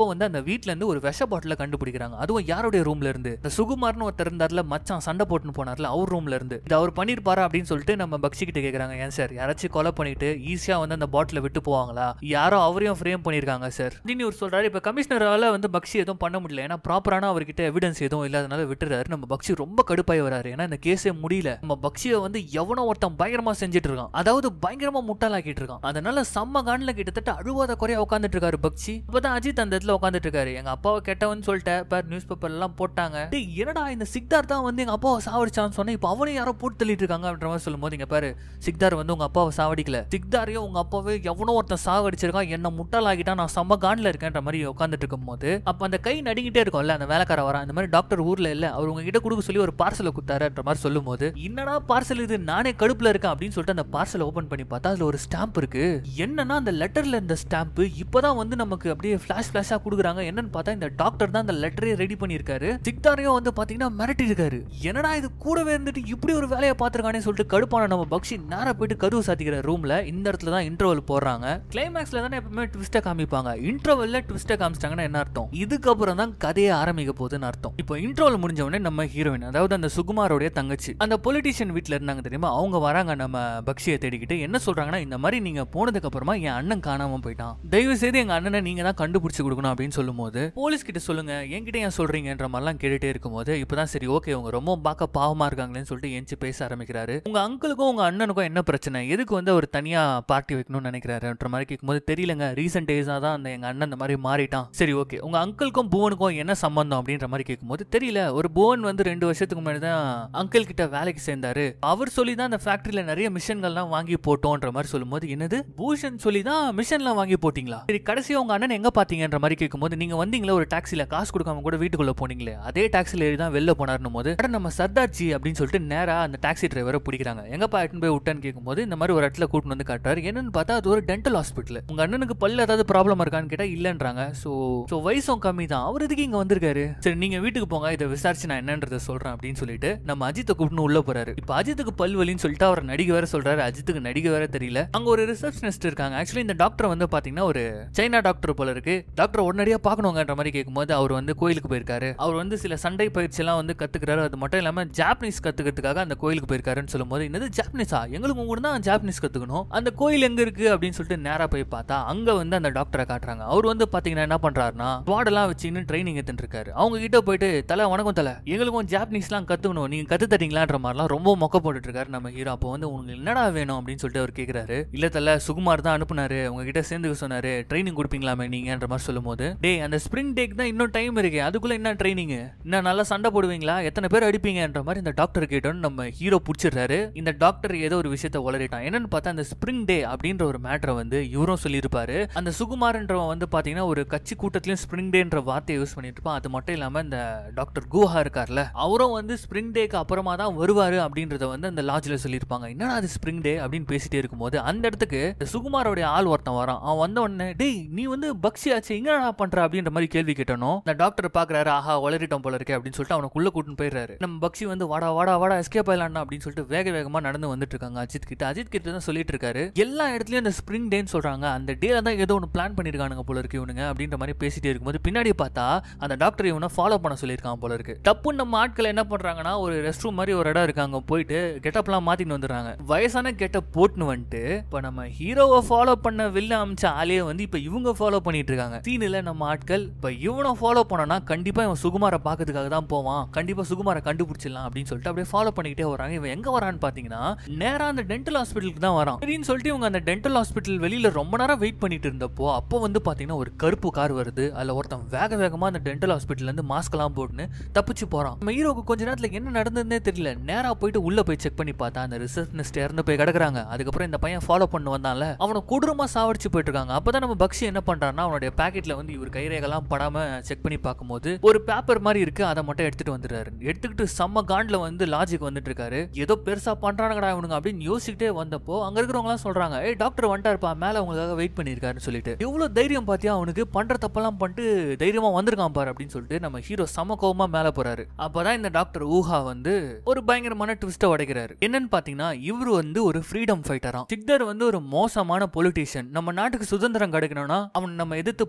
அப்போ வந்து அந்த வீட்ல இருந்து ஒரு விஷ பாட்டில கண்டுபிடிக்கிறாங்க அதுவும் யாருடைய ரூம்ல இருந்து இந்த சுகுமார்னு ஒருத்தர் இருந்தார்ல மச்சான் சண்டை போட்டுன்னு போனார்ல அவர் ரூம்ல இருந்து இது அவர் பண்ணிருப்பாரா அப்படின்னு சொல்லிட்டு நம்ம பக்ஷி கிட்ட கேக்குறாங்க ஏன் சார் யாராச்சும் கொலை பண்ணிட்டு ஈஸியா வந்து அந்த பாட்டில விட்டு போவாங்களா யாரோ அவரையும் ஃப்ரேம் பண்ணிருக்காங்க சார் அப்படின்னு இவர் சொல்றாரு இப்ப கமிஷனரால வந்து பக்ஷி எதுவும் பண்ண முடியல ஏன்னா ப்ராப்பரான அவர்கிட்ட எவிடன்ஸ் எதுவும் இல்லாதனால விட்டுறாரு நம்ம பக்ஷி ரொம்ப கடுப்பாய் வராரு ஏன்னா இந்த கேஸே முடியல நம்ம பக்ஷியை வந்து எவனோ ஒருத்தன் பயங்கரமா செஞ்சுட்டு இருக்கான் அதாவது பயங்கரமா முட்டாளாக்கிட்டு இருக்கான் அதனால செம்ம காண்டில் கிட்டத்தட்ட அழுவாத குறைய உட்காந்துட்டு இருக்காரு பக்ஷி இப்பதான் அஜித் அந்த இடத்துல உட்காந்துட்டு இருக்காரு எங்க அப்பாவை கெட்டவன் சொல்லிட்டேன் பேர் நியூஸ் பேப்பர் எல்லாம் போட்டாங்க டேய், என்னடா இந்த சிக்தார் தான் வந்து எங்க அப்பாவை சாவடிச்சான்னு சொன்னேன் இப்போ அவனையும் யாரோ போட்டு தள்ளிட்டு இருக்காங்க அப்படின்ற மாதிரி சொல்லும்போது இங்க பாரு சிக்தார் வந்து உங்க அப்பாவை சாவடிக்கல சிக்தாரையும் உங்க அப்பாவே எவனோ ஒருத்தன் சாவடிச்சிருக்கான் என்ன முட்டாளாகிட்டா நான் செம்ம காண்டில் இருக்கேன்ற மாதிரி உட்காந்துட்டு இருக்கும் போது அப்ப அந்த கை நடுங்கிட்டே இருக்கும்ல அந்த வேலைக்கார வரான் இந்த மாதிரி டாக்டர் ஊர்ல இல்ல அவர் உங்ககிட்ட கொடுக்க சொல்லி ஒரு பார்சலை குத்தாருன்ற மாதிரி சொல்லும்போது என்னடா பார்சல் இது நானே கடுப்புல இருக்கேன் அப்படின்னு சொல்லிட்டு அந்த பார்சலை ஓபன் பண்ணி பார்த்தா அதுல ஒரு ஸ்டாம்ப் இருக்கு என்னன்னா அந்த லெட்டர்ல இருந்த ஸ்டாம்ப் இப்பதான் வந்து நமக்கு அப்படியே ஃபிளாஷ் ஃபிளாஷா கொடுக்குறாங்க என்னன்னு பார்த்தா இந்த டாக்டர் தான் அந்த லெட்டரே ரெடி பண்ணியிருக்காரு சிக்தாரையும் வந்து பாத்தீங்கன்னா மிரட்டி இருக்காரு என்னடா இது கூடவே இருந்துட்டு இப்படி ஒரு வேலையை பார்த்திருக்கானே சொல்லிட்டு கடுப்பான நம்ம பக்ஷி நேரா போயிட்டு கதவு சாத்திக்கிற ரூம்ல இந்த இடத்துல தான் இன்டர்வல் போடுறாங்க கிளைமேக்ஸ்ல தானே எப்பவுமே ட்விஸ்ட்டை காமிப்பாங்க இன்டர்வல்ல ட்விஸ்ட்டை காமிச்சிட்டாங்கன்னா என்ன அர்த்தம் இதுக்கப்புறம் தான் கதையை ஆரம்பிக்க போகுதுன்னு அர்த்தம் இப்போ இன்டர்வல் முடிஞ்ச உடனே நம்ம ஹீரோயின் அதாவது அந்த சுகுமாரோடைய தங்கச்சி அந்த பொலிட்டிஷியன் வீட்ல இருந்தாங்க தெரியுமா அவங்க வராங்க நம்ம பக்ஷியை தேடிக்கிட்டு என்ன சொல்றாங்கன்னா இந்த மாதிரி நீங்க போனதுக்கு அப்புறமா என் அண்ணன் காணாம போயிட்டான் தயவு செய்து எங்க அண்ணனை நீங்க தான் கண்டுபிடிச்சு கொடுக்கணும் அப்படின்னு சொல்லும்போது போலீஸ் கிட்ட சொல்லுங்க என்கிட்ட ஏன் சொல்றீங்கன்ற மாதிரிலாம் கேட்டுட்டே இருக்கும்போது இப்பதான் சரி ஓகே அவங்க ரொம்ப பார்க்க பாவமா இருக்காங்களேன்னு சொல்லிட்டு எஞ்சி பேச ஆரம்பிக்கிறாரு உங்க அங்கிளுக்கும் உங்க அண்ணனுக்கும் என்ன பிரச்சனை எதுக்கு வந்து அவர் தனியா பார்ட்டி வைக்கணும்னு நினைக்கிறாருன்ற மாதிரி கேட்கும்போது தெரியலங்க ரீசெண்ட் டேஸா தான் அந்த எங்க அண்ணன் இந்த மாதிரி மாறிட்டான் சரி ஓகே உங்க அங்கிளுக்கும் புவனுக்கும் என்ன சம்பந்தம் அப்படின்ற மாதிரி கேட்கும்போது தெரியல ஒரு புவன் வந்து ரெண்டு வருஷத்துக்கு முன்னாடி தான் அங்கிள் கிட்ட வேலைக்கு சேர்ந்தாரு அவர் சொல்லி தான் அந்த ஃபேக்டரியில நிறைய மிஷன்கள்லாம் வாங்கி போட்டோன்ற மாதிரி சொல்லும்போது என்னது பூஷன் சொல்லி தான் மிஷன்லாம் வாங்கி போட்டீங்களா சரி கடைசியா உங்க அண்ணன் எங்க பாத்தீங்கன்ற மாதிரி கேட்கும்போது நீங்க வந்தீங்களே ஒரு டாக்ஸில காசு கொடுக்காம கூட வீட்டுக்குள்ள போனீங்களே அதே டாக்ஸில ஏறி தான் வெளில போனாருன்னு போது அட நம்ம சர்தார்ஜி அப்படின்னு சொல்லிட்டு நேரா அந்த டாக்ஸி டிரைவரை பிடிக்கிறாங்க எங்கப்பா எட்டுன்னு போய் விட்டான்னு கேட்கும்போது இந்த மாதிரி ஒரு இடத்துல கூட்டிட்டு வந்து காட்டுறாரு என்னன்னு பார்த்தா அது ஒரு டென்டல் ஹாஸ்பிட்டல் உங்க அண்ணனுக்கு பல்ல ஏதாவது ப்ராப்ளம் இருக்கான்னு கேட்டா இல்லன்றாங்க சோ சோ வயசும் கம்மி தான் அவர் எதுக்கு இங்க வந்திருக்காரு சரி நீங்க வீட்டுக்கு போங்க இதை விசாரிச்சு நான் என்னன்றதை சொல்றேன் அப்படின்னு சொல்லிட்டு நம்ம அஜித்தை கூப்பிட்டு உள்ள போறாரு இப்போ அஜித்துக்கு பல் வலின்னு சொல்லிட்டு அவர் நடிக்க வேற சொல்றாரு அஜித்துக்கு நடிக்க வேற தெரியல அங்க ஒரு ரிசப்ஷனிஸ்ட் இருக்காங்க ஆக்சுவலி இந்த டாக்டர் வந்து பாத்தீங்கன்னா ஒரு சைனா டாக்டர் போல இருக்கு டாக்டர் உடனடியா பார்க்கணுங்கன்ற மாதிரி கேட்கும்போது அவர் வந்து கோயிலுக்கு போயிருக்காரு அவர் வந்து சில சண்டை பயிற்சி எல்லாம் வந்து கத்துக்கிறாரு அது மட்டும் இல்லாம ஜாப்பனீஸ் கத்துக்கிறதுக்காக அந்த கோயிலுக்கு போயிருக்காருன்னு சொல்லும்போது என்னது ஜாப்பனீஸா எங்களுக்கு கூட தான் ஜாப்பனீஸ் கத்துக்கணும் அந்த கோயில் எங்க இருக்கு அப்படின்னு சொல்லிட்டு நேரா போய் பார்த்தா அங்க வந்து அந்த டாக்டரை காட்டுறாங்க அவர் வந்து பாத்தீங்கன்னா என்ன பண்றாருன்னா ஸ்வாடெல்லாம் வச்சுன்னு ட்ரைனிங் எடுத்துட்டு இருக்காரு அவங்க கிட்ட போயிட்டு தலை வணக்கம் தலை எங்களுக்கும் ஜாப்பனீஸ்லாம் கத்துக்கணும் நீங்க கத்து தரீங்களான்ற மாதிரிலாம் ரொம்ப மொக்க போட்டுட்டு இருக்காரு நம்ம ஹீரோ அப்போ வந்து உங்களுக்கு என்னடா வேணும் அப்படின்னு சொல்லிட்டு அவர் கேக்குறாரு இல்ல தல சுகுமார் தான் அனுப்புனாரு உங்ககிட்ட சேர்ந்துக்க சொன்னாரு ட்ரைனிங் கொடுப்பீங்களாமே நீங்கன்ற மாதிரி சொல்லும்போது டேய் அந்த ஸ்ப்ரிங் டேக் தான் இன்னும் டைம் இருக்கு அதுக்குள்ள என்ன ட்ரைனிங் இன்னும் நல்லா சண்டை போடுவீங்களா எத்தனை பேர் அடிப்பீங்கன்ற மாதிரி இந்த டாக்டர் கேட்டோன்னு நம்ம ஹீரோ பிடிச்சிடுறாரு இந்த டாக்டர் ஏதோ ஒரு விஷயத்த உளறிட்டான் என்னன்னு பார்த்தா அந்த ஸ்ப்ரிங் டே அப்படின்ற ஒரு மேட்டரை வந்து இவரும் சொல்லியிருப்பாரு அந்த சுகுமார்ன்றவன் வந்து பாத்தீங்கன்னா ஒரு கட்சி கூட்டத்திலயும் ஸ்ப்ரிங் டேன்ற வார்த்தையை யூஸ் பண்ணிட்டு இருப்பான் அது மட்டும் இல்லாம இந்த டாக்டர் கூஹா இருக்கார்ல அவரும் வந்து ஸ்ப்ரிங் டேக்கு அப்புறமா தான் வருவாரு அப்படின்றத வந்து அந்த லாட்ஜ்ல சொல்லியிருப்பாங்க என்னடா அது ஸ்ப்ரிங் டே அப்படின்னு பேசிட்டே இருக்கும்போது அந்த இடத்துக்கு இந்த சுகுமாரோடைய ஆள் ஒருத்தன் வரான் அவன் வந்த உடனே டேய் நீ வந்து பக்ஸி ஆச்சு எங்கடா பண்ற அப்படின்ற மாதிரி கேள்வி கேட்டனும் இந்த டாக்டர் பாக்குறாரு ஆஹா வளரிட்டோம் போல இருக்கே அப்படின்னு சொல்லிட்டு அவனுக்குள்ள கூட்டின்னு போயிடுறாரு நம்ம பக்ஸி வந்து வாடா வாடா வாடா எஸ்கேப் ஆயிலாண்டா அப்படின்னு சொல்லிட்டு வேக வேகமா நடந்து வந்துட்டு இருக்காங்க அஜித் கிட்ட அஜித் கிட்ட தான் சொல்லிட்டு இருக்காரு எல்லா இடத்துலயும் இந்த ஸ்ப்ரிங் டேன்னு சொல்றாங்க அந்த டேல தான் ஏதோ ஒன்று பிளான் பண்ணிருக்கானுங்க போல இருக்கு இவனுங்க அப்படின்ற மாதிரி பேசிட்டே இருக்கும்போது பின்னாடி பார்த்தா அந்த டாக்டர் இவனை ஃபாலோ பண்ண சொல்லியிருக்கான் போல இருக்கு தப்புன்னு நம்ம ஆட்கள் என்ன பண்றாங்கன்னா ஒரு ரெஸ்ட் ரூம் மாதிரி ஒரு இடம் இருக்காங்க போயிட்டு கெட்டப்லாம் மாத்தின்னு வந்துடுறாங்க வயசான கெட்டப் போட்டுன்னு வந்துட்டு இப்போ நம்ம ஹீரோவை ஃபாலோ பண்ண வெளில அமிச்ச ஆளே வந்து இப்போ இவங்க ஃபாலோ பண்ணிட்டு இருக்காங்க சீனில் நம்ம ஆட்கள் இப்போ இவனை ஃபாலோ பண்ணனா கண்டிப்பா இவன் சுகுமாரை பார்க்கறதுக்காக தான் போவான் கண்டிப்பா சுகுமாரை கண்டுபிடிச்சிடலாம் அப்படின்னு சொல்லிட்டு அப்படியே ஃபாலோ பண்ணிக்கிட்டே வராங்க இவன் எங்க வரான்னு பாத்தீங்கன்னா நேரா அந்த டென்டல் ஹாஸ்பிட்டலுக்கு தான் வரான் சரின்னு சொல்லிட்டு இவங்க அந்த டென்டல் ஹாஸ்பிட்டல் வெளியில ரொம்ப நேரம் வெயிட் பண்ணிட்டு இருந்தப்போ அப்போ வந்து பாத்தீங்கன்னா ஒரு கருப்பு கார் வருது அதுல ஒருத்தன் வேக வேகமா அந்த டென்டல் ஹாஸ்பிட்டல்ல இருந்து மாஸ்க் எல்லாம் போட்டுன்னு தப்பிச்சு போறான் நம்ம ஹீரோக்கு கொஞ்ச நேரத்துல என்ன நடந்ததுன்னே தெரியல நேரா போயிட்டு உள்ள போய் செக் பண்ணி பார்த்தா அந்த ரிசப்ஷனிஸ்ட் இறந்து போய் கிடக்குறாங்க அதுக்கப்புறம் இந்த பையன் ஃபாலோ பண்ண வந்தான்ல அவனை கொடூரமா சாவடிச்சு போயிட்டு இருக்காங்க அப்பதான் நம்ம பக்ஷி என்ன பண்றான்னா அவனுடைய பாக்கெட்ல வந்து இவர் கைரேகெல்லாம் படாம செக் பண்ணி பார்க்கும்போது ஒரு பேப்பர் மாதிரி இருக்கு அதை மட்டும் எடுத்துட்டு வந்துடுறாரு எடுத்துக்கிட்டு செம்ம காண்ட்ல வந்து லாஜிக் வந்துட்டு இருக்காரு ஏதோ பெருசா பண்றானுங்கடா இவனுங்க அப்படின்னு யோசிச்சுட்டே வந்தப்போ அங்க இருக்கிறவங்க எல்லாம் சொல்றாங்க ஏய் டாக்டர் வந்துட்டாருப்பா மேல உங்களுக்காக வெயிட் பண்ணிருக்காருன்னு சொல்லிட்டு எவ்வளவு தைரியம் பாத்தியா அவனுக்கு பண்ற தப்பெல்லாம் பண்ணிட்டு தைரியமா வந்திருக்கான் பாரு அப்படின்னு சொல்லிட்டு நம்ம ஹீரோ சம கோவமா மேல போறாரு அப்பதான் இந்த டாக்டர் ஊஹா வந்து ஒரு பயங்கரமான ட்விஸ்ட உடைக்கிறாரு என்னன்னு பாத்தீங்கன்னா இவரு வந்து ஒரு ஃப்ரீடம் ஃபைட்டரா சிக்தர் வந்து ஒரு மோசமான பொலிட்டீஷியன் நம்ம நாட்டுக்கு சுதந்திரம் கிடைக்கணும்னா அவன் நம்ம எதிர்த்து போராடி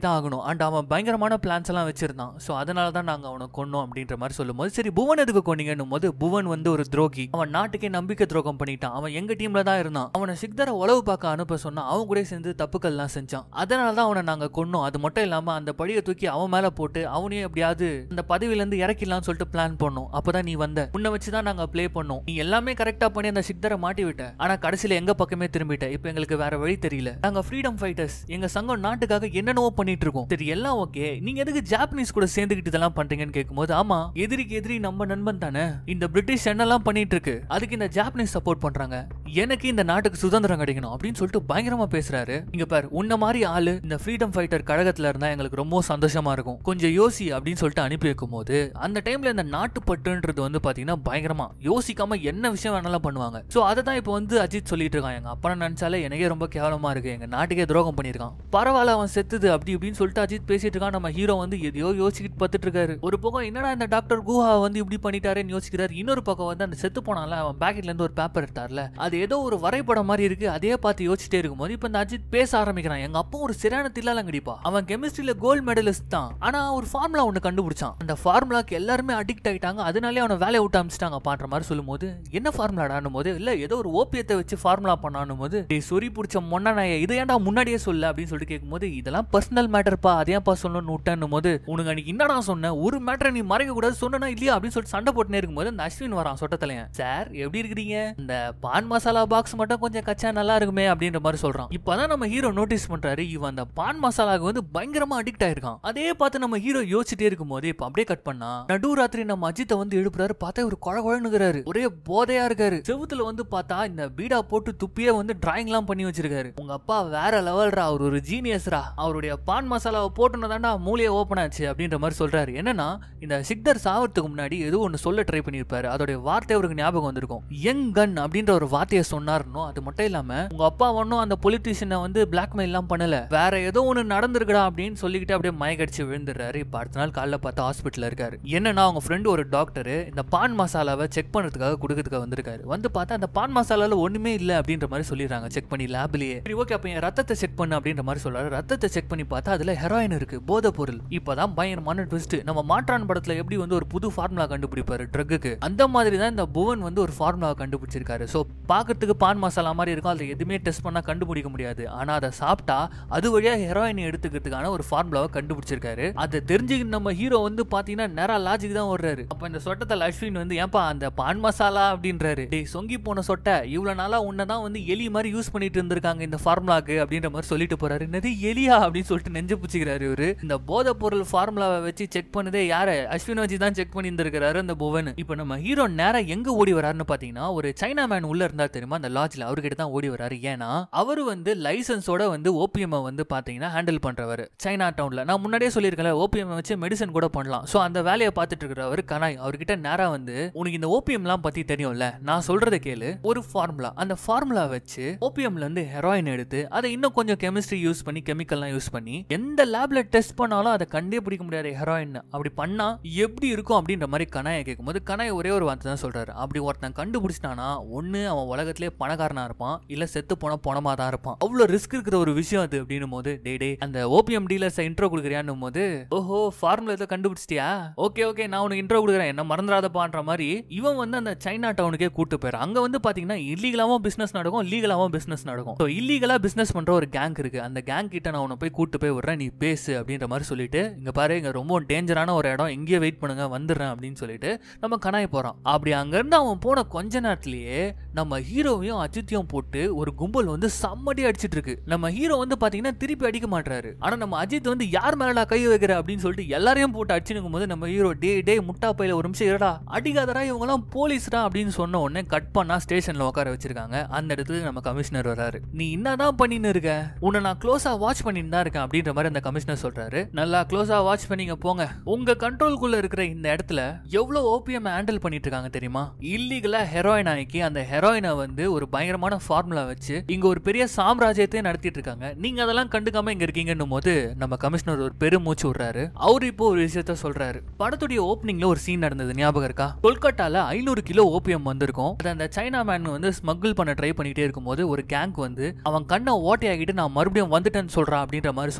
தான் ஆகணும் அண்ட் அவன் பயங்கரமான பிளான்ஸ் எல்லாம் வச்சிருந்தான் ஸோ அதனால தான் நாங்கள் அவனை கொன்னோம் அப்படின்ற மாதிரி சொல்லும்போது சரி புவன் எதுக்கு கொன்னீங்கன்னும் போது புவன் வந்து ஒரு துரோகி அவன் நாட்டுக்கே நம்பிக்கை துரோகம் பண்ணிட்டான் அவன் எங்க டீம்ல தான் இருந்தான் அவனை சிக்தரை உளவு பார்க்க அனுப்ப சொன்னா அவன் கூட சேர்ந்து தப்புக்கள்லாம் செஞ்சான் அதனால தான் அவனை நாங்க கொன்னோம் அது மட்டும் இல்லாம அந்த படியை தூக்கி அவன் மேல போட்டு அவனையும் எப்படியாவது அந்த பதவியில இருந்து இறக்கிடலாம்னு சொல்லிட்டு பிளான் பண்ணோம் அப்பதான் நீ வந்த உன்னை வச்சு தான் நாங்க ப்ளே பண்ணோம் நீ எல்லாமே கரெக்டா பண்ணி அந்த சிக்தரை மாட்டி விட்ட ஆனா கடைசியில எங்க பக்கமே திரும்பிட்ட இப்போ எங்களுக்கு வேற வழி தெரியல நாங்க ஃப்ரீடம் ஃபைட்டர்ஸ் எங்க சங்கம் நாட்டுக்காக என்னென்னவோ பண்ணிட்டு இருக்கோம் சரி எல்லாம் ஓகே நீங்க எதுக்கு ஜாப்பனீஸ் கூட சேர்ந்துக்கிட்டு இதெல்லாம் பண்றீங்கன்னு கேட்கும்போது ஆமா எதிரிக்கு எதிரி நம்ம நண்பன் தானே இந்த பிரிட்டிஷ் என்னெல்லாம் பண்ணிட்டு இருக்கு அதுக்கு இந்த ஜாப்பனீஸ் சப்போர்ட் பண்றாங்க எனக்கு இந்த நாட்டுக்கு சுதந்திரம் கிடைக்கணும் அப்படின்னு சொல்லிட்டு பயங்கரமா பேசுறாரு இங்க பாரு உன்ன மாதிரி ஆளு இந்த ஃப்ரீடம் ஃபைட்டர் கழகத்துல இருந்தா எங்களுக்கு ரொம்ப சந்தோஷமா இருக்கும் கொஞ்சம் யோசி அப்படின்னு சொல்லிட்டு அனுப்பி வைக்கும் போது அந்த டைம்ல இந்த நாட்டுப்பற்றுன்றது வந்து பாத்தீங்கன்னா பயங்கரமா யோசிக்காம என்ன விஷயம் வேணாலும் பண்ணுவாங்க சோ அதை தான் இப்போ வந்து அஜித் சொல்லிட்டு இருக்கான் எங்க அப்பா நினைச்சாலே எனக்கே ரொம்ப கேவலமா இருக்கு எங்க நாட்டுக்கே துரோகம் பண்ணியிருக்கான் பரவாயில்ல அவன் செத்துது அப்படி இப்படின்னு சொல்லிட்டு அஜித் பேசிட்டு இருக்கான் நம்ம ஹீரோ வந்து எதையோ யோசிச்சுட்டு பார்த்துட்டு இருக்காரு ஒரு பக்கம் என்னடா இந்த டாக்டர் குஹா வந்து இப்படி பண்ணிட்டாருன்னு யோசிக்கிறாரு இன்னொரு பக்கம் வந்து அந்த செத்து போனால அவன் பேக்கெட்ல இருந்து ஒரு பேப்பர் எடுத்தார்ல அது ஏதோ ஒரு வரைபடம் மாதிரி இருக்கு அதே பார்த்து யோசிச்சுட்டே இருக்கும்போது இப்போ இந்த அஜித் பேச ஆரம்பிக்கிறான் எங்க அப்பா ஒரு சரியான தில்லாலங்கடிப்பா அவன் கெமிஸ்ட்ரியில கோல்டு மெடலிஸ்ட் தான் ஆனா ஒரு ஃபார்முலா ஒன்னு கண்டுபிடிச்சான் அந்த ஃபார்முலாக்கு எல்லாருமே அடிக்ட் ஆயிட்டாங்க அதனாலே அவனை வேலையை விட்டு அமிச்சிட்டாங்க பான்ற மாதிரி சொல்லும்போது என்ன ஃபார்முலாடானும் போது இல்ல ஏதோ ஒரு ஓபியத்தை வச்சு ஃபார்முலா பண்ணானும் போது டேய் சொறி பிடிச்ச மொன்ன நான் இதை ஏன்டா முன்னாடியே சொல்ல அப்படின்னு சொல்லிட்டு கேட்கும்போது இதெல்லாம் பர்சனல் மேட்டர்ப்பா அதையாப்பா சொல்லணும்னு விட்டேன்னும் போது உனக்கு அன்னைக்கு என்னடா சொன்ன ஒரு மேட்டரை நீ மறைக்க கூடாது சொன்னா இல்லையா அப்படின்னு சொல்லிட்டு சண்டை போட்டுனே இருக்கும்போது அந்த அஸ்வின் வரான் சொட்டத்தலையன் சார் எப்படி இருக்கிறீங்க இந்த பான் மசாலா பாக்ஸ் மட்டும் கொஞ்சம் கச்சா நல்லா இருக்குமே அப்படின்ற மாதிரி சொல்றான் இப்பதான் நம்ம ஹீரோ நோட்டீஸ் பண்றாரு இவன் அந்த பான் மசாலாவுக்கு வந்து பயங்கரமா அடிக்ட் ஆயிருக்கான் அதே பார்த்து நம்ம ஹீரோ யோசிச்சுட்டே இருக்கும்போது இப்ப அப்படியே கட் பண்ணா நடு ராத்திரி நம்ம அஜித்தை வந்து எழுப்புறாரு பார்த்தா ஒரு குழ குழனுங்கிறாரு ஒரே போதையா இருக்காரு செவுத்துல வந்து பார்த்தா இந்த பீடா போட்டு துப்பியே வந்து டிராயிங் எல்லாம் பண்ணி வச்சிருக்காரு உங்க அப்பா வேற லெவல்ரா அவர் ஒரு ஜீனியஸ்ரா அவருடைய பான் மசாலாவை போட்டுன்னு தாண்டா மூலையை ஓப்பன் ஆச்சு அப்படின்ற மாதிரி சொல்றாரு என்னன்னா இந்த சிக்தர் சாவறதுக்கு முன்னாடி ஏதோ ஒன்னு சொல்ல ட்ரை பண்ணியிருப்பாரு அதோடைய வார்த்தை அவருக்கு ஞாபகம் வந்திருக்கும் யங் கன் அப்படின்ற ஒரு வார்த்தையை சொன்னாருனோ அது மட்டும் இல்லாம உங்க அப்பா ஒன்னும் அந்த பொலிட்டீஷியனை வந்து பிளாக்மெயில் எல்லாம் பண்ணல வேற ஏதோ ஒன்னு நடந்திருக்குடா அப்படின்னு சொல்லிக்கிட்டு அப்படியே மயக்கடிச்சு விழுந்துடுறாரு இப்ப அடுத்த நாள் காலைல பார்த்தா ஹாஸ்பிட்டல் இருக்காரு என்னன்னா அவங்க ஃப்ரெண்டு ஒரு டாக்டர் இந்த பான் மசாலாவை செக் பண்றதுக்காக கொடுக்கறதுக்காக வந்திருக்காரு வந்து பார்த்தா அந்த பான் மசாலால ஒண்ணுமே இல்ல அப்படின்ற மாதிரி சொல்லிடுறாங்க செக் பண்ணி லேப்லயே சரி ஓகே அப்ப என் ரத்தத்தை செக் பண்ணு அப்படின்ற மாதிரி சொல்றாரு ரத்தத்தை செக் பண்ணி பார்த்தா அதுல ஹெராயின் இருக்கு போதை பொருள் இப்பதான் பயங்கரமான ட்விஸ்ட் நம்ம மாற்றான் படத்துல எப்படி வந்து ஒரு புது ஃபார்முலா கண்டுபிடிப்பாரு ட்ரக்குக்கு அந்த மாதிரி தான் இந்த புவன் வந்து ஒரு ஃபார்முலாவை கண்டுபிடிச்சிருக்காரு ஸோ பார்க்கறதுக்கு பான் மசாலா மாதிரி இருக்கும் அதை எதுவுமே டெஸ்ட் பண்ணா கண்டுபிடிக்க முடியாது ஆனா அதை சாப்பிட்டா அது வழியா ஹெராயின் எடுத்துக்கிறதுக்கான ஒரு ஃபார்முலாவை கண்டுபிடிச்சிருக்காரு அதை தெரிஞ்சுக்கிட்டு நம்ம ஹீரோ வந்து பாத்தீங்கன்னா நேரா லாஜிக் தான் வர்றாரு அப்ப இந்த சொட்டத்தை அஸ்வின் வந்து ஏன்பா அந்த பான் மசாலா அப்படின்றாரு டேய் சொங்கி போன சொட்டை இவ்வளவு நாளா உன்னை தான் வந்து எலி மாதிரி யூஸ் பண்ணிட்டு இருந்திருக்காங்க இந்த ஃபார்முலாக்கு அப்படின்ற மாதிரி சொல்லிட்டு போறாரு என்னது எலியா அப்படின்னு சொல்லிட்டு நெஞ்சு பிடிச்சிக்கிறாரு இவரு இந்த போதை பொருள் ஃபார்முலாவை வச்சு செக் பண்ணதே யாரு அஸ்வின் வச்சு தான் செக் பண்ணி இருந்திருக்காரு அந்த புவன் இப்போ நம்ம ஹீரோ நேரா எங்க ஓடி வராருன்னு பாத்தீங்கன்னா ஒரு சைனா மேன் உள்ள இருந்தா தெரியுமா அந்த லாட்ஜ்ல அவர்கிட்ட தான் ஓடி வராரு ஏன்னா அவரு வந்து லைசன்ஸோட வந்து ஓபிஎம் வந்து பாத்தீங்கன்னா ஹேண்டில் பண்றவர் சைனா டவுன்ல நான் முன்னாடியே சொல்லியிருக்கேன் ஓபிஎம் வச்சு மெடிசன் கூட பண்ணலாம் சோ அந்த வேலையை பார்த்துட்டு இருக்கிறவர் கனாய் அவர்கிட்ட நேரா வந்து உனக்கு இந்த ஓபிஎம்லாம் பத்தி தெரியும்ல நான் சொல்றதை கேளு ஒரு ஃபார்முலா அந்த ஃபார்முலா வச்சு ஓபிஎம்ல இருந்து ஹெராயின் எடுத்து அதை இன்னும் கொஞ்சம் கெமிஸ்ட்ரி யூஸ் பண்ணி கெமிக்கல்லாம் யூஸ் பண்ணி எந்த லேப்ல டெஸ்ட் பண்ணாலும் அதை கண்டே பிடிக்க முடியாது ஹெராயின் அப்படி பண்ணா எப்படி இருக்கும் அப்படின்ற மாதிரி கனாயை கேட்கும்போது கனாய் ஒரே ஒரு வார்த்தை தான் சொல்றாரு அப்படி ஒருத்தன் கண்டுபிடிச்சிட்டானா ஒண்ணு அவன் உலகத்திலே பணக்காரனா இருப்பான் இல்ல செத்து போன பணமா தான் இருப்பான் அவ்வளவு ரிஸ்க் இருக்கிற ஒரு விஷயம் அது அப்படின்னும் போது டே டே அந்த ஓபிஎம் டீலர்ஸ் இன்ட்ரோ கொடுக்குறியான்னும் போது ஓஹோ ஃபார்முலா இதை கண்டுபிடிச்சிட்டியா ஓகே ஓகே நான் உனக்கு இன்ட்ரோ கொடுக்குறேன் என்ன மறந்துடாதப்பான்ற மாதிரி இவன் வந்து அந்த சைனா டவுனுக்கே கூட்டு போயிரு அங்க வந்து பாத்தீங்கன்னா இல்லீகலாவும் பிசினஸ் நடக்கும் லீகலாவும் பிசினஸ் நடக்கும் ஸோ இல்லீகலா பிசினஸ் பண்ற ஒரு கேங் இருக்கு அந்த கேங் கிட்ட நான் உன்னை போய் கூட்டு போய் விடுறேன் நீ பேசு அப்படின்ற மாதிரி சொல்லிட்டு இங்க பாரு இங்க ரொம்ப டேஞ்சரான ஒரு இடம் எங்கேயே வெயிட் பண்ணுங்க வந்துடுறேன் அப்படின்னு சொல்லிட்டு நம்ம கனாய் போறான் அப்படி அங்க இருந்து அவன் போன கொஞ்ச நேரத்திலேயே நம்ம ஹீரோவையும் அஜித்தையும் போட்டு ஒரு கும்பல் வந்து செம்மடி அடிச்சிட்டு இருக்கு நம்ம ஹீரோ வந்து பாத்தீங்கன்னா திருப்பி அடிக்க மாட்டாரு ஆனா நம்ம அஜித் வந்து யார் மேலடா கை வைக்கிற அப்படின்னு சொல்லிட்டு எல்லாரையும் போட்டு அடிச்சுனுக்கும் போது நம்ம ஹீரோ டே டே முட்டா பையில ஒரு நிமிஷம் இருடா அடிக்காதடா இவங்க எல்லாம் போலீஸ்டா அப்படின்னு சொன்ன உடனே கட் பண்ணா ஸ்டேஷன்ல உட்கார வச்சிருக்காங்க அந்த இடத்துக்கு நம்ம கமிஷனர் வராரு நீ என்னதான் பண்ணின்னு இருக்க உன்னை நான் க்ளோஸா வாட்ச் பண்ணிட்டு தான் இருக்கேன் அப்படின்ற மாதிரி அந்த கமிஷனர் சொல்றாரு நல்லா க்ளோஸா வாட்ச் பண்ணீங்க போங்க உங்க கண்ட்ரோல்குள்ள இருக்கிற இந்த இடத்துல எவ்வளவு ஓபிஎம் ஹேண்டில் பண்ணிட்டு இருக்காங்க தெரியுமா இல்லீகலா ஹெரோயின் ஆக்கி அந்த ஹெரோயினை வந்து ஒரு பயங்கரமான ஃபார்முலா வச்சு இங்க ஒரு பெரிய சாம்ராஜ்யத்தை நடத்திட்டு இருக்காங்க நீங்க அதெல்லாம் கண்டுக்காம இங்க இருக்கீங்கன்னும் போது நம்ம கமிஷனர் ஒரு பெருமூச்சு விடுறாரு அவர் இப்போ ஒரு விஷயத்த சொல்றாரு படத்துடைய ஓப்பனிங்ல ஒரு சீன் நடந்தது ஞாபகம் இருக்கா கொல்கட்டால ஐநூறு கிலோ ஓபிஎம் வந்திருக்கும் அதை அந்த சைனா மேன் வந்து ஸ்மக்கிள் பண்ண ட்ரை பண்ணிட்டே இருக்கும்போது ஒரு கேங் வந்து அவன் கண்ணை ஓட்டையாகிட்டு நான் மறுபடியும் வந்துட்டேன்னு சொல்றான் அப்படின்ற மாதிரி சொல்லி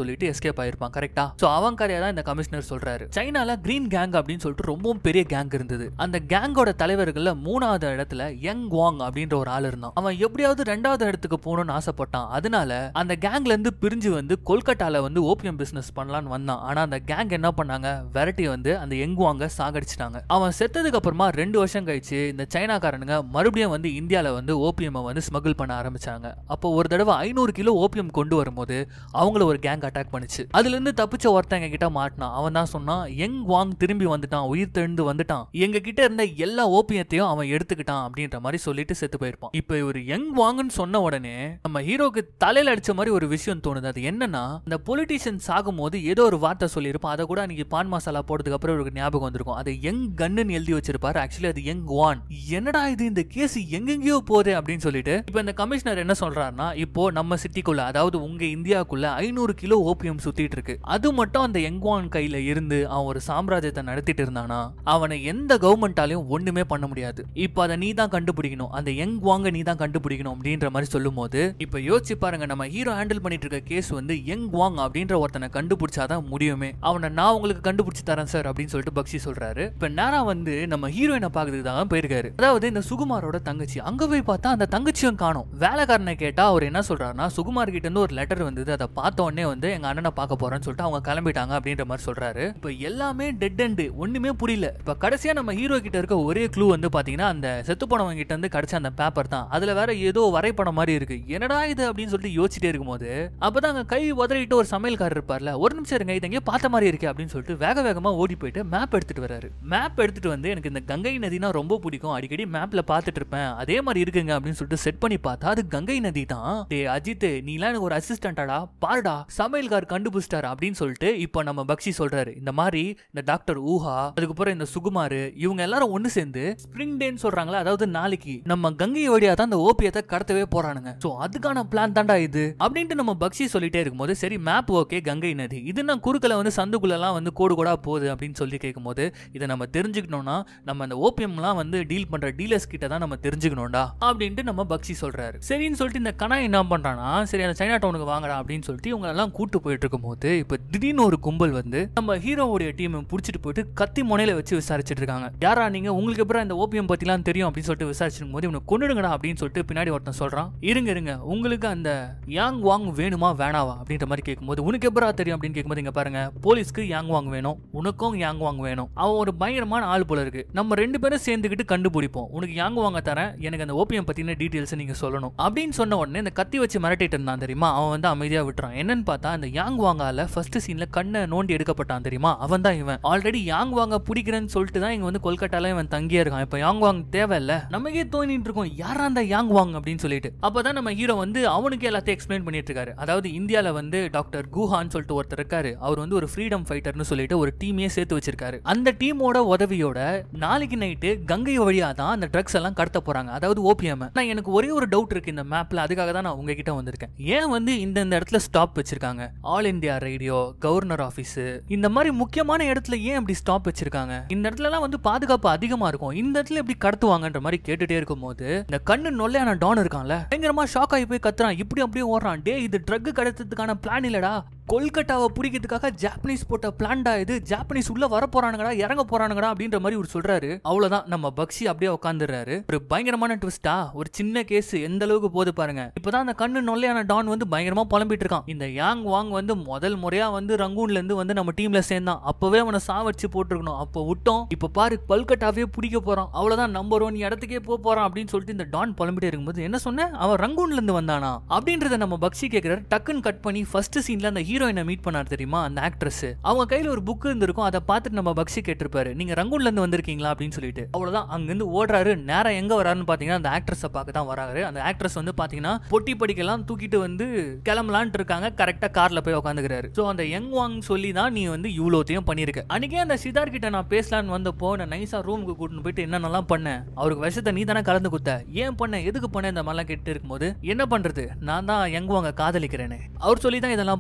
சொல்லிட்டு எஸ்கேப் ஆயிருப்பான் கரெக்டா சோ அவன் கதையா தான் இந்த கமிஷனர் சொல்றாரு சைனால கிரீன் கேங் அப்படின்னு சொல்லிட்டு ரொம்பவும் பெரிய கேங் இருந்தது அந்த கேங்கோட தலைவர்கள்ல மூணாவது இடத்துல யங் வாங் அப்படின்ற ஒரு ஆள் இருந்தான் அவன் எப்படியாவது ரெண்டாவது இடத்துக்கு போகணும்னு ஆசைப்பட்டான் அதனால அந்த கேங்ல இருந்து பிரிஞ்சு வந்து கொல்கட்டால வந்து ஓபியம் பிசினஸ் பண்ணலாம்னு வந்தான் ஆனா அந்த கேங் என்ன பண்ணாங்க வெரைட்டி வந்து அந்த யங் வாங்க சாகடிச்சிட்டாங்க அவன் செத்ததுக்கு அப்புறமா ரெண்டு வருஷம் கழிச்சு இந்த சைனாக்காரனுங்க மறுபடியும் வந்து இந்தியால வந்து ஓபியம் வந்து ஸ்மகிள் பண்ண ஆரம்பிச்சாங்க அப்போ ஒரு தடவை ஐநூறு கிலோ ஓபியம் கொண்டு வரும்போது அவங்கள ஒரு கேங் அட்டாக் பண்ணுச்சு அதுல இருந்து தப்பிச்ச ஒருத்தன் கிட்ட மாட்டினான் அவன் தான் சொன்னான் யங் வாங் திரும்பி வந்துட்டான் உயிர் தெழுந்து வந்துட்டான் எங்க கிட்ட இருந்த எல்லா ஓபியத்தையும் அவன் எடுத்துக்கிட்டான் அப்படின்ற மாதிரி சொல்லிட்டு செத்து போயிருப்பான் இப்போ இவர் யங் வாங்குன்னு சொன்ன உடனே நம்ம ஹீரோக்கு தலையில அடிச்ச மாதிரி ஒரு விஷயம் தோணுது அது என்னன்னா இந்த பொலிட்டீஷியன் சாகும்போது ஏதோ ஒரு வார்த்தை சொல்லியிருப்பான் அதை கூட அன்னைக்கு பான் மசாலா போட்டதுக்கு அப்புறம் இவருக்கு ஞாபகம் வந்திருக்கும் அது யங் கன்னுன்னு எழுதி வச்சிருப்பாரு ஆக்சுவலி அது யங் வான் என்னடா இது இந்த கேஸ் எங்கெங்கேயோ போகுது அப்படின்னு சொல்லிட்டு இப்போ இந்த கமிஷனர் என்ன சொல்றாருன்னா இப்போ நம்ம சிட்டிக்குள்ள அதாவது உங்க இந்தியாவுக்குள்ள ஐநூறு கிலோ ஓபியம் சுத்திட்டு இருக்கு அது மட்டும் அந்த யங்வான் கையில இருந்து அவன் ஒரு சாம்ராஜ்யத்தை நடத்திட்டு இருந்தானா அவனை எந்த கவர்மெண்டாலையும் ஒண்ணுமே பண்ண முடியாது இப்போ அதை நீ தான் கண்டுபிடிக்கணும் அந்த யங் வாங்க நீ தான் கண்டுபிடிக்கணும் அப்படின்ற மாதிரி சொல்லும் போது இப்போ யோசிச்சு பாருங்க நம்ம ஹீரோ ஹேண்டில் பண்ணிட்டு இருக்க கேஸ் வந்து யங் வாங் அப்படின்ற ஒருத்தனை கண்டுபிடிச்சாதான் முடியுமே அவனை நான் உங்களுக்கு கண்டுபிடிச்சு தரேன் சார் அப்படின்னு சொல்லிட்டு பக்ஷி சொல்றாரு இப்போ நேரா வந்து நம்ம ஹீரோயினை பார்க்கறதுக்கு தான் போயிருக்காரு அதாவது இந்த சுகுமாரோட தங்கச்சி அங்க போய் பார்த்தா அந்த தங்கச்சியும் காணும் வேலைக்காரனை கேட்டா அவர் என்ன சொல்றாருன்னா சுகுமார் கிட்ட இருந்து ஒரு லெட்டர் வந்தது அதை பார்த்த உடனே வந்து எங்க அண்ணனை பார்க்க போறேன்னு சொல்லிட்டு அவங்க கிளம்பிட்டாங்க அப்படின்ற மாதிரி சொல்றாரு இப்போ எல்லாமே டெட் எண்டு ஒண்ணுமே புரியல இப்போ கடைசியா நம்ம ஹீரோ கிட்ட இருக்க ஒரே க்ளூ வந்து பாத்தீங்கன்னா அந்த செத்து போனவங்க கிட்ட இருந்து கிடைச்ச அந்த பேப்பர் தான் அதுல வேற ஏதோ வரைபடம் மாதிரி இருக்கு என்னடா இது அப்படின்னு சொல்லிட்டு யோசிச்சுட்டே இருக்கும்போது அப்பதான் அங்க கை உதறிட்டு ஒரு சமையல்காரர் இருப்பார்ல ஒரு நிமிஷம் இருங்க இது எங்கேயோ பார்த்த மாதிரி இருக்கு அப்படின்னு சொல்லிட்டு வேக வேகமா ஓடி போயிட்டு மேப் எடுத்துட்டு வராரு மேப் எடுத்துட்டு வந்து எனக்கு இந்த கங்கை நதினா ரொம்ப பிடிக்கும் அடிக்கடி மேப்ல பார்த்துட்டு இருப்பேன் அதே மாதிரி இருக்குங்க அப்படின்னு சொல்லிட்டு செட் பண்ணி பார்த்தா அது கங்கை நதி தான் டே அஜித் நீலாம் எனக்கு ஒரு அசிஸ்டன்டாடா பாருடா சமையல்கார் கண்டுபிடிச்சிட்டாரு அப்படின்னு சொல்லிட்டு இப்போ நம்ம பக்ஷி சொல்றாரு இந்த மாதிரி இந்த டாக்டர் ஊஹா அதுக்கப்புறம் இந்த சுகுமார் இவங்க எல்லாரும் ஒண்ணு சேர்ந்து ஸ்ப்ரிங் டேன்னு சொல்றாங்களா அதாவது நாளைக்கு நம்ம கங்கை வழியா தான் அந்த ஓபியத்தை கடத்தவே போறானுங்க சோ அதுக்கான பிளான் தான்டா இது அப்படின்ட்டு நம்ம பக்ஷி சொல்லிட்டே இருக்கும்போது சரி மேப் ஓகே கங்கை நதி இது நான் குறுக்கல வந்து சந்துக்குள்ளலாம் வந்து கோடு கோடா போகுது அப்படின்னு சொல்லி கேட்கும்போது இதை நம்ம தெரிஞ்சுக்கணும்னா நம்ம அந்த ஓபியம்லாம் வந்து டீல் பண்ற டீலர்ஸ் கிட்ட தான் நம்ம தெரிஞ்சுக்கணும்டா அப்படின்ட்டு நம்ம பக்ஷி சொல்றாரு சரின்னு சொல்லிட்டு இந்த கனாய் என்ன பண்றானா சரி அந்த சைனா டவுனுக்கு வாங்கடா அப்படின்னு சொல்லிட்டு இவங்க எல்லாம் கூட்டு போயிட்டு இருக்கும்போது இப்போ திடீர்னு ஒரு கும்பல் வந்து நம்ம ஹீரோவுடைய டீம் பிடிச்சிட்டு போயிட்டு கத்தி முனையில வச்சு விசாரிச்சுட்டு இருக்காங்க யாரா நீங்க உங்களுக்கு எப்பறம் இந்த ஓபியம் பத்திலாம் தெரியும் அப்படின்னு சொல்லிட்டு விசாரிச்சிருக்கும் போது இவனை கொண்டுடுங்கடா அப்படின்னு சொல்லிட்டு பின்னாடி ஒருத்தன் சொல்றான் இருங்க இருங்க உங்களுக்கு அந்த யாங் வாங் வேணுமா வேணாவா அப்படின்ற மாதிரி கேட்கும்போது உனக்கு எப்பரா தெரியும் அப்படின்னு கேட்கும்போது இங்க பாருங்க போலீஸ்க்கு யாங் வாங் வேணும் உனக்கும் யாங் வாங் வேணும் அவன் ஒரு பயங்கரமான ஆள் போல இருக்கு நம்ம ரெண்டு பேரும் சேர்ந்துக்கிட்டு கண்டுபிடிப்போம் உனக்கு யாங் வாங்க தரேன் எனக்கு அந்த ஓபியம் பத்தின டீடைல்ஸ் நீங்க சொல்லணும் அப்படின்னு சொன்ன உடனே இந்த கத்தி வச்சு மிரட்டிட்டு இருந்தான் தெரியுமா அவன் வந்து அமைதியா விட்டுறான் என்னன்னு பார்த்தா அந்த யாங் வாங்கால ஃபர்ஸ்ட் சீன்ல கண்ணை நோண்டி எடுக்கப்பட்டான் தெரியுமா அவன் தான் இவன் ஆல்ரெடி யாங் வாங்க பிடிக்கிறேன்னு சொல்லிட்டு தான் இங்க வந்து கொல்கட்டால இவன் தங்கியே இருக்கான் இப்போ யாங் வாங் தேவையில்ல நமக்கே தோணிட்டு இருக்கோம் யாரா அந்த யாங் வாங் அப்படின்னு சொல்லிட்டு அப்பதான் நம்ம ஹீரோ வந்து அவனுக்கு எல்லாத்தையும் எக்ஸ்பிளைன் பண்ணிட்டு இருக்காரு அதாவது இந்தியால வந்து டாக்டர் குஹான்னு சொல்லிட்டு ஒருத்தர் இருக்காரு அவர் வந்து ஒரு ஃப்ரீடம் ஃபைட்டர்னு சொல்லிட்டு ஒரு டீமையே சேர்த்து வச்சிருக்காரு அந்த டீமோட உதவியோட நாளைக்கு நைட்டு கங்கை வழியா தான் அந்த ட்ரக்ஸ் எல்லாம் கடத்த போறாங்க அதாவது ஓபிஎம் நான் எனக்கு ஒரே ஒரு டவுட் இருக்கு இந்த மேப்ல அதுக்காக தான் நான் உங்ககிட்ட வந்திருக்கேன் ஏன் வந்து இந்த இந்த இடத்துல ஸ்டாப் வச்சிருக்காங்க All India Radio governor office இந்த மாதிரி முக்கியமான இடத்துல ஏன் அப்படி ஸ்டாப் வச்சிருக்காங்க இந்த இடத்துல எல்லாம் வந்து பாதுகாப்பு அதிகமா இருக்கும் இந்த இடத்துல எப்படி கடத்துவாங்கன்ற மாதிரி கேட்டுட்டே இருக்கும்போது இந்த கண்ணு நொல்லையான டான் இருக்கான்ல பயங்கரமா ஷாக் ஆகி போய் கத்துறான் இப்படி அப்படியே ஓடுறான் டே இது ட்ரக் கடத்துறதுக்கான பிளான் இல்லடா கொல்கட்டாவை பிடிக்கிறதுக்காக ஜாப்பனீஸ் போட்ட பிளான்டா இது ஜாப்பனீஸ் உள்ள வர போறானுங்கடா இறங்க போறானுங்கடா அப்படின்ற மாதிரி ஒரு சொல்றாரு அவ்வளவுதான் நம்ம பக்ஷி அப்படியே உட்காந்துறாரு ஒரு பயங்கரமான ட்விஸ்டா ஒரு சின்ன கேஸ் எந்த அளவுக்கு போது பாருங்க இப்பதான் அந்த கண்ணு நொல்லையான டான் வந்து பயங்கரமா புலம்பிட்டு இருக்கான் இந்த யாங் வாங் வந்து முதல் முறையா வந்து ரங்கூன்ல இருந்து வந்து நம்ம டீம்ல சேர்ந்தான் அப்பவே அவனை சாவடிச்சு போட்டிருக்கணும் அப்போ விட்டோம் இப்ப பாரு கொல்கட்டாவே பிடிக்க போறான் அவ்வளவுதான் நம்பர் ஒன் இடத்துக்கே போக போறான் அப்படின்னு சொல்லிட்டு இந்த டான் புலம்பிட்டே இருக்கும்போது என்ன சொன்ன அவன் ரங்கூன்ல இருந்து வந்தானா அப்படின்றத நம்ம பக்ஷி கேட்கிறாரு டக்குன்னு கட் பண்ணி ஃபர்ஸ்ட் சீன்ல அந்த ஹீரோயினை மீட் பண்ணார் தெரியுமா அந்த ஆக்ட்ரஸ் அவங்க கையில ஒரு புக் இருந்திருக்கும் அதை பார்த்துட்டு நம்ம பக்ஷி கேட்டிருப்பாரு நீங்க ரங்கூன்ல இருந்து வந்திருக்கீங்களா அப்படின்னு சொல்லிட்டு அவ்வளவுதான் அங்கிருந்து ஓடுறாரு நேரா எங்க வராருன்னு பாத்தீங்கன்னா அந்த ஆக்ட்ரஸை பார்க்க தான் வராரு அந்த ஆக்ட்ரஸ் வந்து பாத்தீங்கன்னா பொட்டி படிக்கெல்லாம் தூக்கிட்டு வந்து கிளம்பலான்ட்டு இருக்காங்க கரெக்டா கார்ல போய் உட்காந்துக்கிறாரு சோ அந்த யங் வாங் சொல்லி தான் நீ வந்து இவ்வளோத்தையும் பண்ணிருக்க அன்னைக்கே அந்த சிதார் கிட்ட நான் பேசலான்னு வந்தப்போ நான் நைஸா ரூமுக்கு கூட்டிட்டு போயிட்டு என்னென்னலாம் பண்ணேன் அவருக்கு விஷத்தை நீ தானே கலந்து குத்த ஏன் பண்ண எதுக்கு பண்ண இந்த மாதிரிலாம் கேட்டு இருக்கும்போது என்ன பண்றது நான் தான் யங் வாங்க காதலிக்கிறேனே அவர் சொல்லி தான் இதெல்லாம் பண்ணேன்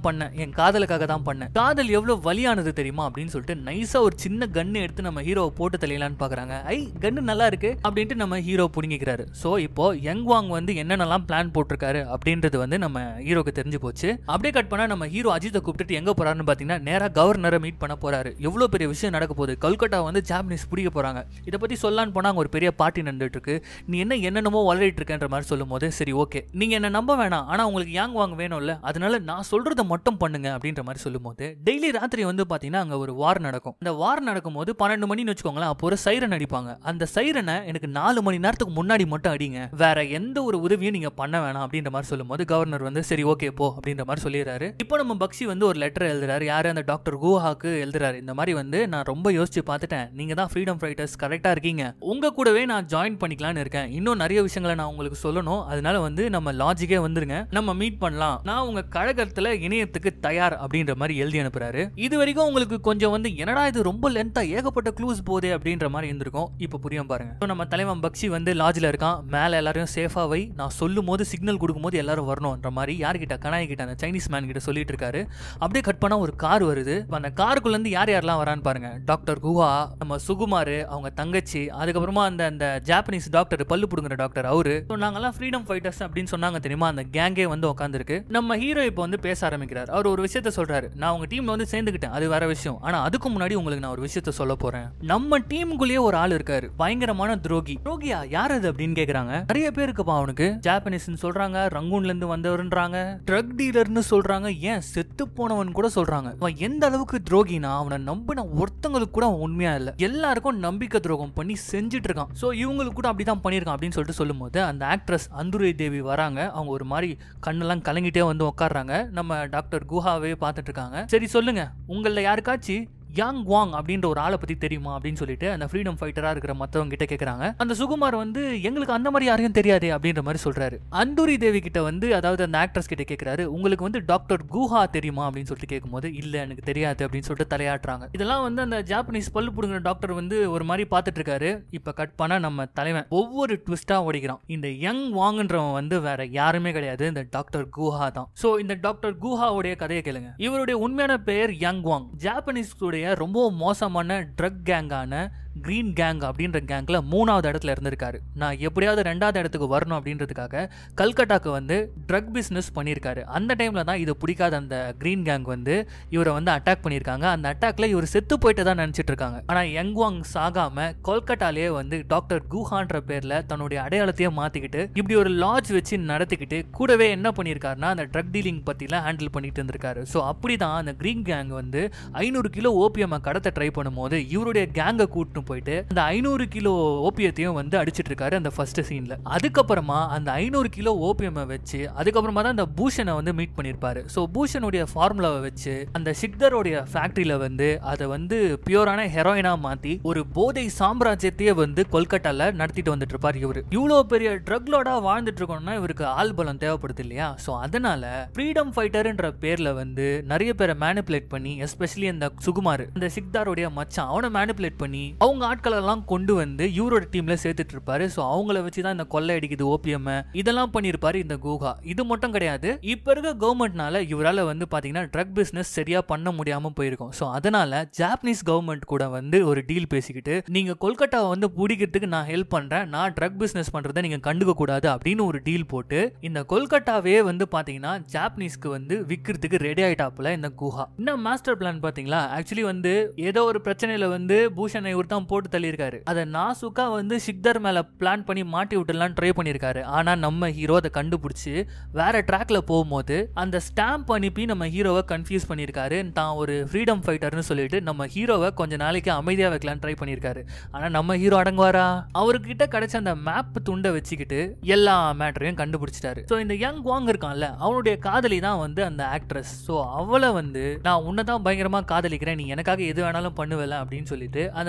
என் காதலுக்காக தான் பண்ணேன் காதல் எவ்வளவு வலியானது தெரியுமா அப்படின்னு சொல்லிட்டு நைஸா ஒரு சின்ன கன்னு எடுத்து நம்ம ஹீரோவை போட்டு தெளியலான்னு பாக்குறாங்க ஐ கன்னு நல்லா இருக்கு அப்படின்ட்டு நம்ம ஹீரோ புடுங்கிக்கிறாரு சோ இப்போ யங் வாங் வந்து என்னென்னலாம் பிளான் போட்டிருக்காரு அப்படின்றது வந்து நம்ம ஹீரோக்கு தெரிஞ்சு போச்சு அப்படியே கட் பண்ணா நம்ம ஹீரோ அஜித்தை கூப்பிட்டுட்டு எங்க போறாருன்னு பாத்தீங்கன்னா நேரா கவர்னரை மீட் பண்ண போறாரு எவ்வளவு பெரிய விஷயம் நடக்க போகுது கல்கட்டா வந்து ஜாப்பனீஸ் பிடிக்க போறாங்க இதை பத்தி சொல்லலான்னு போனா அங்க ஒரு பெரிய பார்ட்டி நடந்துட்டு இருக்கு நீ என்ன என்னென்னமோ வளரிட்டு இருக்கன்ற மாதிரி சொல்லும் போது சரி ஓகே நீங்க என்ன நம்ப வேணாம் ஆனா உங்களுக்கு யாங் வாங்க வேணும்ல அதனால நான் சொல்றத மட்டும் பண்ணுங்க அப்படின்ற மாதிரி சொல்லும் போது டெய்லி ராத்திரி வந்து பாத்தீங்கன்னா அங்க ஒரு வார் நடக்கும் அந்த வார் நடக்கும்போது பன்னெண்டு மணின்னு வச்சுக்கோங்களேன் அப்போ ஒரு சைரன் அடிப்பாங்க அந்த சைரனை எனக்கு நாலு மணி நேரத்துக்கு முன்னாடி மட்டும் அடிங்க வேற எந்த ஒரு உதவியும் நீங்க பண்ண வேணாம் அப்படின்ற மாதிரி சொல்லும்போது கவர்னர் வந்து சரி ஓகே போ அப்படின்ற மாதிரி சொல்லிடுறாரு இப்போ நம்ம பக்ஷி வந்து ஒரு லெட்டர் எழுதுறாரு யாரு அந்த டாக்டர் குஹாக்கு எழுதுறாரு இந்த மாதிரி வந்து நான் ரொம்ப யோசிச்சு பார்த்துட்டேன் நீங்க தான் ஃப்ரீடம் ஃபைட்டர்ஸ் கரெக்டா இருக்கீங்க உங்க கூடவே நான் ஜாயின் பண்ணிக்கலாம்னு இருக்கேன் இன்னும் நிறைய விஷயங்களை நான் உங்களுக்கு சொல்லணும் அதனால வந்து நம்ம லாஜிக்கே வந்துருங்க நம்ம மீட் பண்ணலாம் நான் உங்க கழகத்துல இணையத்துக்கு தயார் அப்படின்ற மாதிரி எழுதி அனுப்புறாரு இது வரைக்கும் உங்களுக்கு கொஞ்சம் வந்து என்னடா இது ரொம்ப லென்த்தா ஏகப்பட்ட க்ளூஸ் போதே அப்படின்ற மாதிரி இருந்திருக்கும் இப்போ புரியும் பாருங்க So, நம்ம தலைவன் பக்ஷி வந்து லாட்ஜில் இருக்கான் மேலே எல்லாரையும் சேஃபா வை நான் சொல்லும் போது சிக்னல் கொடுக்கும்போது எல்லாரும் வரணும்ன்ற மாதிரி யார்கிட்ட கனாய் கிட்ட அந்த சைனீஸ் மேன் கிட்ட சொல்லிட்டு இருக்காரு அப்படியே கட் பண்ணா ஒரு கார் வருது இப்ப அந்த காருக்குள்ள இருந்து யார் யாரெல்லாம் வரான்னு பாருங்க டாக்டர் குஹா நம்ம சுகுமார் அவங்க தங்கச்சி அதுக்கப்புறமா அந்த அந்த ஜாப்பனீஸ் டாக்டர் பல்லு புடுங்குற டாக்டர் அவரு So, நாங்கெல்லாம் ஃப்ரீடம் ஃபைட்டர்ஸ் அப்படின்னு சொன்னாங்க தெரியுமா அந்த கேங்கே வந்து உட்காந்துருக்கு நம்ம ஹீரோ இப்போ வந்து பேச ஆரம்பிக்கிறார் அவர் ஒரு விஷயத்த சொல்றாரு நான் உங்க டீம்ல வந்து சேர்ந்துக்கிட்டேன் அது வேற விஷயம் ஆனா அதுக்கு முன்னாடி உங்களுக்கு நான் ஒரு விஷயத்த சொல்ல போறேன் நம்ம டீமுக்குள்ளேயே ஒரு ஆள் இருக்காரு பயங்கரமான துரோகி துரோகியா யார் அது அப்படின்னு கேக்குறாங்க நிறைய பேர் இருக்குப்பா அவனுக்கு ஜாப்பனீஸ்னு சொல்றாங்க ரங்கூன்ல இருந்து வந்தவர்ன்றாங்க ட்ரக் டீலர்னு சொல்றாங்க ஏன் செத்து போனவன் கூட சொல்றாங்க அவன் எந்த அளவுக்கு துரோகினா அவனை நம்பின ஒருத்தங்களுக்கு கூட அவன் உண்மையா இல்ல எல்லாருக்கும் நம்பிக்கை துரோகம் பண்ணி செஞ்சுட்டு இருக்கான் சோ இவங்களுக்கு கூட அப்படிதான் பண்ணிருக்கான் அப்படின்னு சொல்லிட்டு சொல்லும்போது அந்த ஆக்ட்ரஸ் அந்துரை தேவி வராங்க அவங்க ஒரு மாதிரி கண்ணெல்லாம் கலங்கிட்டே வந்து உட்கார்றாங்க நம்ம டாக்டர் குஹாவே பார்த்துட்டு இருக்காங்க சரி சொல்லுங்க உங்கள யாருக்காச்சும் யாங் வாங் அப்படின்ற ஒரு ஆளை பத்தி தெரியுமா அப்படின்னு சொல்லிட்டு அந்த ஃப்ரீடம் ஃபைட்டரா இருக்கிற மத்தவங்க கிட்ட கேக்குறாங்க அந்த சுகுமார் வந்து எங்களுக்கு அந்த மாதிரி யாரையும் தெரியாதே அப்படின்ற மாதிரி சொல்றாரு அந்தூரி தேவி கிட்ட வந்து அதாவது அந்த ஆக்ட்ரஸ் கிட்ட கேக்குறாரு உங்களுக்கு வந்து டாக்டர் குஹா தெரியுமா அப்படின்னு சொல்லிட்டு கேட்கும்போது இல்ல எனக்கு தெரியாது அப்படின்னு சொல்லிட்டு தலையாட்டுறாங்க இதெல்லாம் வந்து அந்த ஜாப்பனீஸ் பல்லு புடுங்குற டாக்டர் வந்து ஒரு மாதிரி பார்த்துட்டு இருக்காரு இப்ப கட் பண்ணா நம்ம தலைவன் ஒவ்வொரு ட்விஸ்டா ஓடிக்கிறான் இந்த யங் வாங்குன்றவன் வந்து வேற யாருமே கிடையாது இந்த டாக்டர் குஹா தான் சோ இந்த டாக்டர் குஹாவுடைய கதையை கேளுங்க இவருடைய உண்மையான பெயர் யங் வாங் ஜாப்பனீஸ் உடைய ரொம்ப மோசமான ட்ரக் கேங்கான கிரீன் கேங் அப்படின்ற கேங்ல மூணாவது இடத்துல இருந்திருக்காரு நான் எப்படியாவது ரெண்டாவது இடத்துக்கு வரணும் அப்படின்றதுக்காக கல்கட்டாக்கு வந்து ட்ரக் பிஸ்னஸ் பண்ணியிருக்காரு அந்த டைம்ல தான் இது பிடிக்காத அந்த கிரீன் கேங் வந்து இவரை வந்து அட்டாக் பண்ணியிருக்காங்க அந்த அட்டாக்ல இவர் செத்து போயிட்டு தான் நினைச்சிட்டு இருக்காங்க ஆனா யங்வாங் சாகாம கொல்கட்டாலேயே வந்து டாக்டர் குஹான்ற பேர்ல தன்னுடைய அடையாளத்தையே மாத்திக்கிட்டு இப்படி ஒரு லாட்ஜ் வச்சு நடத்திக்கிட்டு கூடவே என்ன பண்ணியிருக்காருன்னா அந்த ட்ரக் டீலிங் பத்திலாம் ஹேண்டில் பண்ணிட்டு இருந்திருக்காரு ஸோ அப்படிதான் அந்த கிரீன் கேங் வந்து ஐநூறு கிலோ ஓபிஎம் கடத்த ட்ரை பண்ணும்போது இவருடைய கேங்கை கூட்டிட்டு போயிட்டு அந்த ஐநூறு கிலோ ஓபியத்தையும் வந்து அடிச்சிட்டு இருக்காரு அந்த ஃபர்ஸ்ட் சீன்ல அதுக்கப்புறமா அந்த ஐநூறு கிலோ ஓபியம் வச்சு அதுக்கப்புறமா தான் அந்த பூஷனை வந்து மீட் பண்ணியிருப்பாரு ஸோ பூஷனுடைய ஃபார்முலாவை வச்சு அந்த சிக்தருடைய ஃபேக்டரியில வந்து அதை வந்து பியூரான ஹெரோயினா மாத்தி ஒரு போதை சாம்ராஜ்யத்தையே வந்து கொல்கட்டால நடத்திட்டு வந்துட்டு இருப்பார் இவரு இவ்வளோ பெரிய ட்ரக்லோட வாழ்ந்துட்டு இருக்கணும்னா இவருக்கு ஆள் பலம் தேவைப்படுது இல்லையா ஸோ அதனால ஃப்ரீடம் ஃபைட்டர்ன்ற பேர்ல வந்து நிறைய பேரை மேனிப்புலேட் பண்ணி எஸ்பெஷலி அந்த சுகுமார் இந்த சிக்தாருடைய மச்சான் அவனை மேனிப்புலேட் பண்ணி அவங்க ஆட்கள் எல்லாம் கொண்டு வந்து இவரோட டீம்ல சேர்த்துட்டு இருப்பாரு ஸோ அவங்கள வச்சு தான் இந்த கொள்ளை அடிக்குது ஓபிஎம் இதெல்லாம் பண்ணியிருப்பாரு இந்த குஹா இது மட்டும் கிடையாது இப்ப இருக்க கவர்மெண்ட்னால இவரால வந்து பாத்தீங்கன்னா ட்ரக் பிசினஸ் சரியா பண்ண முடியாம போயிருக்கும் ஸோ அதனால ஜாப்பனீஸ் கவர்மெண்ட் கூட வந்து ஒரு டீல் பேசிக்கிட்டு நீங்க கொல்கட்டாவை வந்து பிடிக்கிறதுக்கு நான் ஹெல்ப் பண்றேன் நான் ட்ரக் பிசினஸ் பண்றதை நீங்க கண்டுக்க கூடாது அப்படின்னு ஒரு டீல் போட்டு இந்த கொல்கட்டாவே வந்து பாத்தீங்கன்னா ஜாப்பனீஸ்க்கு வந்து விற்கிறதுக்கு ரெடி ஆயிட்டாப்புல இந்த குஹா என்ன மாஸ்டர் பிளான் பாத்தீங்களா ஆக்சுவலி வந்து ஏதோ ஒரு பிரச்சனையில வந்து பூஷனை இவர் தான் போட்டு தள்ளியிருக்காரு அதை நாசுக்கா வந்து சிக்தர் மேல பிளான் பண்ணி மாட்டி விட்டுலாம் ட்ரை பண்ணியிருக்காரு ஆனா நம்ம ஹீரோ அதை கண்டுபிடிச்சு வேற ட்ராக்ல போகும்போது அந்த ஸ்டாம்ப் அனுப்பி நம்ம ஹீரோவை கன்ஃபியூஸ் பண்ணியிருக்காரு தான் ஒரு ஃப்ரீடம் ஃபைட்டர்னு சொல்லிட்டு நம்ம ஹீரோவை கொஞ்ச நாளைக்கு அமைதியா வைக்கலாம் ட்ரை பண்ணியிருக்காரு ஆனா நம்ம ஹீரோ அடங்குவாரா அவர்கிட்ட கிடைச்ச அந்த மேப் துண்டை வச்சுக்கிட்டு எல்லா மேட்டரையும் கண்டுபிடிச்சிட்டாரு ஸோ இந்த யங் வாங் இருக்கான்ல அவனுடைய காதலி தான் வந்து அந்த ஆக்ட்ரஸ் ஸோ அவளை வந்து நான் உன்னை தான் பயங்கரமா காதலிக்கிறேன் நீ எனக்காக எது வேணாலும் பண்ணுவல அப்படின்னு சொல்லிட்டு அந்த சிக்தரை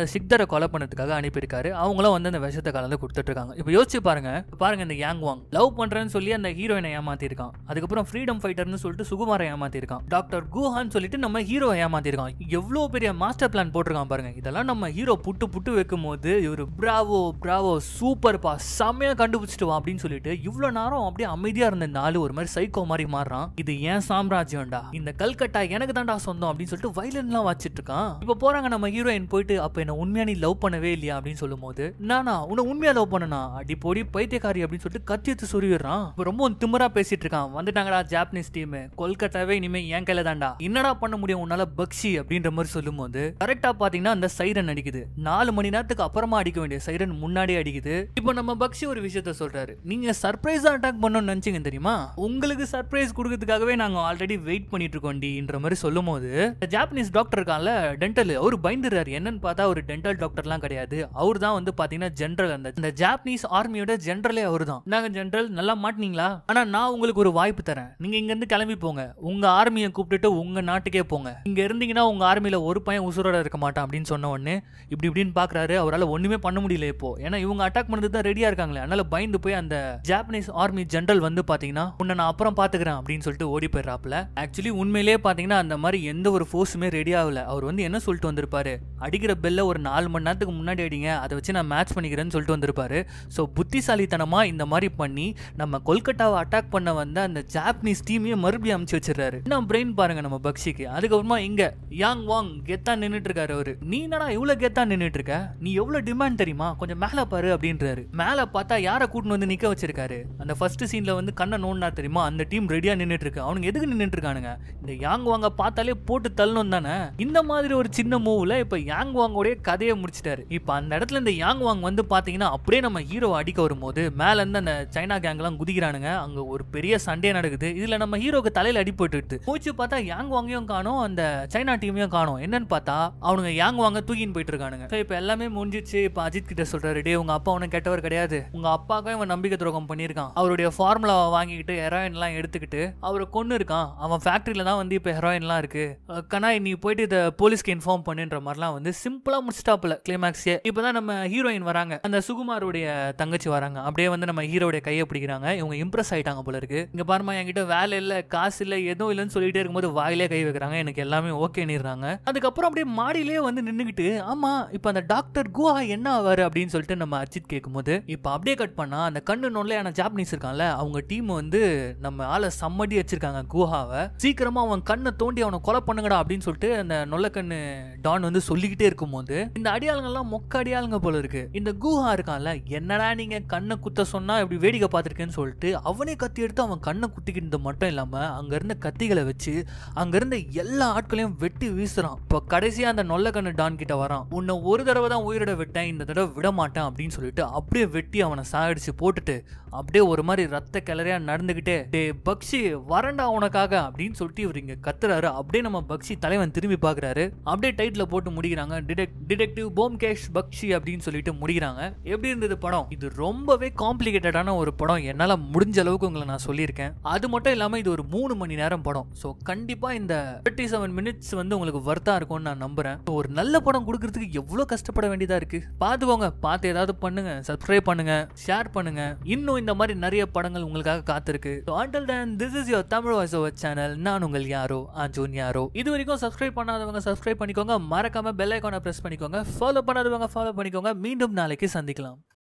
கொலை பண்ணதுக்காக அனுப்பியிருக்காரு அவங்களும் வந்து அந்த விஷத்தை கலந்து கொடுத்துட்டு இருக்காங்க இப்போ யோசிச்சு பாருங்க இப்ப பாருங்க இந்த யாங் வாங் லவ் பண்றேன்னு சொல்லி அந்த ஹீரோயினை ஏமாத்திருக்கான் அதுக்கப்புறம் ஃப்ரீடம் ஃபைட்டர்னு சொல்லிட்டு சுகுமாரை ஏமாத்திருக்கான் டாக்டர் குஹான் சொல்லிட்டு நம்ம ஹீரோ ஏமாத்திருக்கான் எவ்வளோ பெரிய மாஸ்டர் பிளான் போட்டிருக்கான் பாருங்க இதெல்லாம் நம்ம ஹீரோ புட்டு புட்டு வைக்கும் போது இவர் பிராவோ பிராவோ சூப்பர்ப்பா செம்மையா கண்டுபிடிச்சிட்டு வா அப்படின்னு சொல்லிட்டு இவ்வளோ நேரம் அப்படியே அமைதியா இருந்த இந்த ஆளு ஒரு மாதிரி சைக்கோ மாதிரி மாறுறான் இது ஏன் சாம்ராஜ்யம்டா இந்த கல்கட்டா எனக்கு தான்டா சொந்தம் அப்படின்னு சொல்லிட்டு வயலன்லாம் வச்சிட்டு இருக்கான் இப்போ போறாங்க நம்ம ஹீரோயின் போயிட்டு அப்ப என்ன உண்மையா நீ லவ் பண்ணவே இல்லையா அப்படின்னு சொல்லும் போது நானா உன்னை உண்மையா லவ் பண்ணனா அடி போடி பைத்தியக்காரி அப்படின்னு சொல்லிட்டு கத்தி எடுத்து சொருவிடுறான் இப்போ ரொம்ப திமிரா பேசிட்டு இருக்கான் வந்துட்டாங்கடா ஜாப்பனீஸ் டீம் கொல்கட்டாவே இனிமே என் கையில தான்டா என்னடா பண்ண முடியும் உன்னால பக்ஷி அப்படின்ற மாதிரி சொல்லும் போது கரெக்டா பாத்தீங்கன்னா அந்த சைரன் அடிக்குது நாலு மணி நேரத்துக்கு அப்புறமா அடிக்க வேண்டிய சைரன் முன்னாடியே அடிக்குது இப்போ நம்ம பக்ஷி ஒரு விஷயத்த சொல்றாரு நீங்க சர்ப்ரைஸா அட்டாக் பண்ணணும்னு நினைச்சீங்க தெரியுமா உங்களுக்கு சர்ப்ரைஸ் கொடுக்கறதுக்காகவே நாங்க ஆல்ரெடி வெயிட் பண்ணிட்டு இருக்கோம் டின்ற மாதிரி சொல்லும் போது ஜாப்பனீஸ் டாக்டர் இருக்கான்ல டென்டல் அவர் பயந்துறாரு என்னன்னு பார்த்தா ஒரு டென்டல் டாக்டர்லாம் கிடையாது அவர் தான் வந்து பாத்தீங்கன்னா ஜென்ரல் அந்த இந்த ஜாப்பனீஸ் ஆர்மியோட ஜென்ரலே அவர் தான் நாங்க ஜென்ரல் நல்லா மாட்டினீங்களா ஆனா நான் உங்களுக்கு ஒரு வாய்ப்பு தரேன் நீங்க இங்க இருந்து கிளம்பி போங்க உங்க ஆர்மியை கூப்பிட்டுட்டு உங்க நாட்டுக்கே போங்க இங்க இருந்தீங்கன்னா உங்க ஆர்மியில ஒரு பையன் உசுரோட இருக்க மாட்டான் அப்படின்னு சொன்ன உடனே இப்படி இப்படின்னு பாக்குறாரு அவரால் ஒண்ணுமே பண்ண முடியல இப்போ ஏன்னா இவங்க அட்டாக் பண்ணது தான் ரெடியா இருக்காங்களே அதனால பயந்து போய் அந்த ஜாப்பனீஸ் ஆர்மி ஜென்ரல் வந்து பாத்தீங்கன்னா உன்னை நான் அப்புறம் பாத்துக்கிறேன் அப்படின்னு சொல்லிட்டு ஓடி போயிடுறாப்ல ஆக்சுவலி உண்மையிலேயே பாத்தீங்கன்னா அந்த மாதிரி எந்த ஒரு ஃபோர்ஸுமே ரெடி ஆகல அவர் வந்து என்ன சொல்லிட்டு வந்திருப்பாரு அடிக்கிற பெல்ல ஒரு நாலு மணி நேரத்துக்கு முன்னாடி அடிங்க அதை வச்சு நான் மேட்ச் பண்ணிக்கிறேன்னு சொல்லிட்டு வந்திருப்பாரு ஸோ புத்திசாலித்தனமா இந்த மாதிரி பண்ணி நம்ம கொல்கட்டாவை அட்டாக் பண்ண வந்த அந்த ஜாப்பனீஸ் டீமையே மறுபடியும் அமைச்சு வச்சிருக்காரு இன்னும் பிரெயின் பாருங்க நம்ம பக்ஷிக்கு அதுக்கப்புறமா இங்க யாங் வாங் கெத்தா நின்னுட்டு இருக்காரு அவரு நீ என்னடா இவ்வளவு கெத்தா நின்னுட்டு இருக்க நீ எவ்வளவு டிமாண்ட் தெரியுமா கொஞ்சம் மேல பாரு அப்படின்றாரு மேல பார்த்தா யாரை கூட்டின்னு வந்து நிக்க வச்சிருக்காரு அந்த ஃபர்ஸ்ட் சீன்ல வந்து கண்ணை நோண்டா தெரியுமா அந்த டீம் ரெடியா நின்னுட்டு இருக்கு அவனுங்க எதுக்கு நின்னுட்டு இருக்கானுங்க இந்த யாங் வாங்க பார்த்தாலே போட்டு தள்ளணும் தானே இந்த மாதிரி ஒரு சின்ன மூவ்ல இப்ப யாங் வாங்கோடைய கதையை முடிச்சிட்டாரு இப்ப அந்த இடத்துல இந்த யாங் வாங் வந்து பாத்தீங்கன்னா அப்படியே நம்ம ஹீரோ அடிக்க வரும்போது மேல இருந்து அந்த சைனா கேங் எல்லாம் குதிக்கிறானுங்க அங்க ஒரு பெரிய சண்டே நடக்குது இதுல நம்ம ஹீரோக்கு தலையில அடி போட்டுட்டு போச்சு பார்த்தா யாங் வாங்கையும் காணும் அந்த சைனா டீமையும் காணும் என்னன்னு பார்த்தா அவனுங்க யாங் வாங்க தூக்கின்னு போயிட்டு இருக்கானுங்க So, இப்ப எல்லாமே முடிஞ்சிச்சு இப்ப அஜித் கிட்ட சொல்றாரு டே உங்க அப்பா உனக்கு கெட்டவர் கிடையாது உங்க அப்பாக்கும் இவன் நம்பிக்கை துரோகம் பண்ணியிருக்கான் அவருடைய ஃபார்முலாவை வாங்கிக்கிட்டு ஹெராயின் எல்லாம் எடுத்துக்கிட்டு அவரை கொண்டு இருக்கான் அவன் ஃபேக்டரியில தான் வந்து இப்ப ஹெராயின்லாம் இருக்கு அஹ் கனாய் நீ போயிட்டு இதை போலீஸ்க்கு இன்ஃபார்ம் பண்ணுன்ற மாதிரிலாம் வந்து சிம்பிளா முடிச்சிட்டாப்புல கிளைமேக்ஸே இப்பதான் நம்ம ஹீரோயின் வராங்க அந்த சுகுமாருடைய தங்கச்சி வராங்க அப்படியே வந்து நம்ம ஹீரோடைய கையை பிடிக்கிறாங்க இவங்க இம்ப்ரெஸ் ஆயிட்டாங்க போல இருக்கு இங்க பாருமா என்கிட்ட வேலை இல்ல காசு இல்ல எதுவும் இல்லைன்னு சொல்லிட்டே இருக்கும்போது வாயிலே கை வைக்கிறாங்க எனக்கு எல்லாமே ஓகேன்னுறாங்க அதுக்கப்புறம் அப்படியே மாடியிலே வந்து நின்னுக்கிட்டு ஆமா இப்ப அந்த டாக்டர் குஹா என்ன ஆவாரு அப்படின்னு சொல்லிட்டு நம்ம அஜித் கேட்கும்போது இப்ப அப்படியே கட் பண்ணா அந்த கண்ணு நொல்லையான ஜாப்பனீஸ் இருக்கான்ல அவங்க டீம் வந்து நம்ம ஆளை சம்மடி வச்சிருக்காங்க குஹாவை சீக்கிரமா அவன் கண்ணை தோண்டி அவனை கொலை பண்ணுங்கடா அப்படின்னு சொல்லிட்டு அந்த நொல்லக்கண்ணு டான் வந்து சொல்லிக்கிட்டே இருக்கும்போது இந்த அடியாளுங்கெல்லாம் மொக்க அடியாளுங்க போல இருக்கு இந்த குஹா இருக்கான்ல என்னடா நீங்க கண்ணை குத்த சொன்னா இப்படி வேடிக்கை பார்த்திருக்கேன்னு சொல்லிட்டு அவனே கத்தி எடுத்து அவன் கண்ணை குத்திக்கிட்டு மட்டும் இல்லாம அங்க இருந்த கத்திகளை வச்சு அங்க இருந்த எல்லா ஆட்களையும் வெட்டி வீசுறான் இப்போ கடைசியா அந்த நொல்லக்கண்ணு டான் கிட்ட வரான் உன்னை ஒரு தடவை தான் உயிரிட விட்டேன் இந்த தடவை விட மாட்டேன் அப்படின்னு சொல்லிட்டு அப்படியே வெட்டி அவனை சாகடிச்சு போட்டுட்டு அப்படியே ஒரு மாதிரி ரத்த கிளறியா நடந்துகிட்டே டே பக்ஷி வரண்டா உனக்காக அப்படின்னு சொல்லிட்டு இவர் இங்க கத்துறாரு அப்படியே நம்ம பக்ஷி தலைவன் திரும்பி பாக்குறாரு அப்படியே டைட்டில் போட்டு முடிக்கிறாங்க டிடெக் டிடெக்டிவ் போம்கேஷ் பக்ஷி அப்படின்னு சொல்லிட்டு முடிக்கிறாங்க எப்படி இருந்தது படம் இது ரொம்பவே காம்ப்ளிகேட்டடான ஒரு படம் என்னால முடிஞ்ச அளவுக்கு உங்களை நான் சொல்லியிருக்கேன் அது மட்டும் இல்லாம இது ஒரு மூணு மணி நேரம் படம் ஸோ கண்டிப்பா இந்த தேர்ட்டி செவன் மினிட்ஸ் வந்து உங்களுக்கு வர்த்தா இருக்கும்னு நான் நம்புறேன் So, ஒரு நல்ல படம் கொடுக்கறதுக்கு எவ்வளவு கஷ்டப்பட வேண்டியதா இருக்கு பார்த்துக்கோங்க பார்த்து ஏதாவது பண்ணுங்க சப்ஸ்கிரைப் பண்ணுங்க ஷேர் பண்ணுங்க இன்னும் இந்த மாதிரி நிறைய படங்கள் உங்களுக்காக காத்திருக்கு until then this is your Tamil voice over channel நான் உங்கள் யாரோ அஜூன் யாரோ இது வரைக்கும் சப்ஸ்கிரைப் பண்ணாதவங்க சப்ஸ்கிரைப் பண்ணிக்கோங்க மறக்காம பெல் ஐக்கானை பிரஸ் பண்ணிக்கோங்க ஃபாலோ பண்ணாதவங்க ஃபாலோ பண்ணிக்கோங்க மீண்டும் நாளைக்கு சந்திக்கலாம்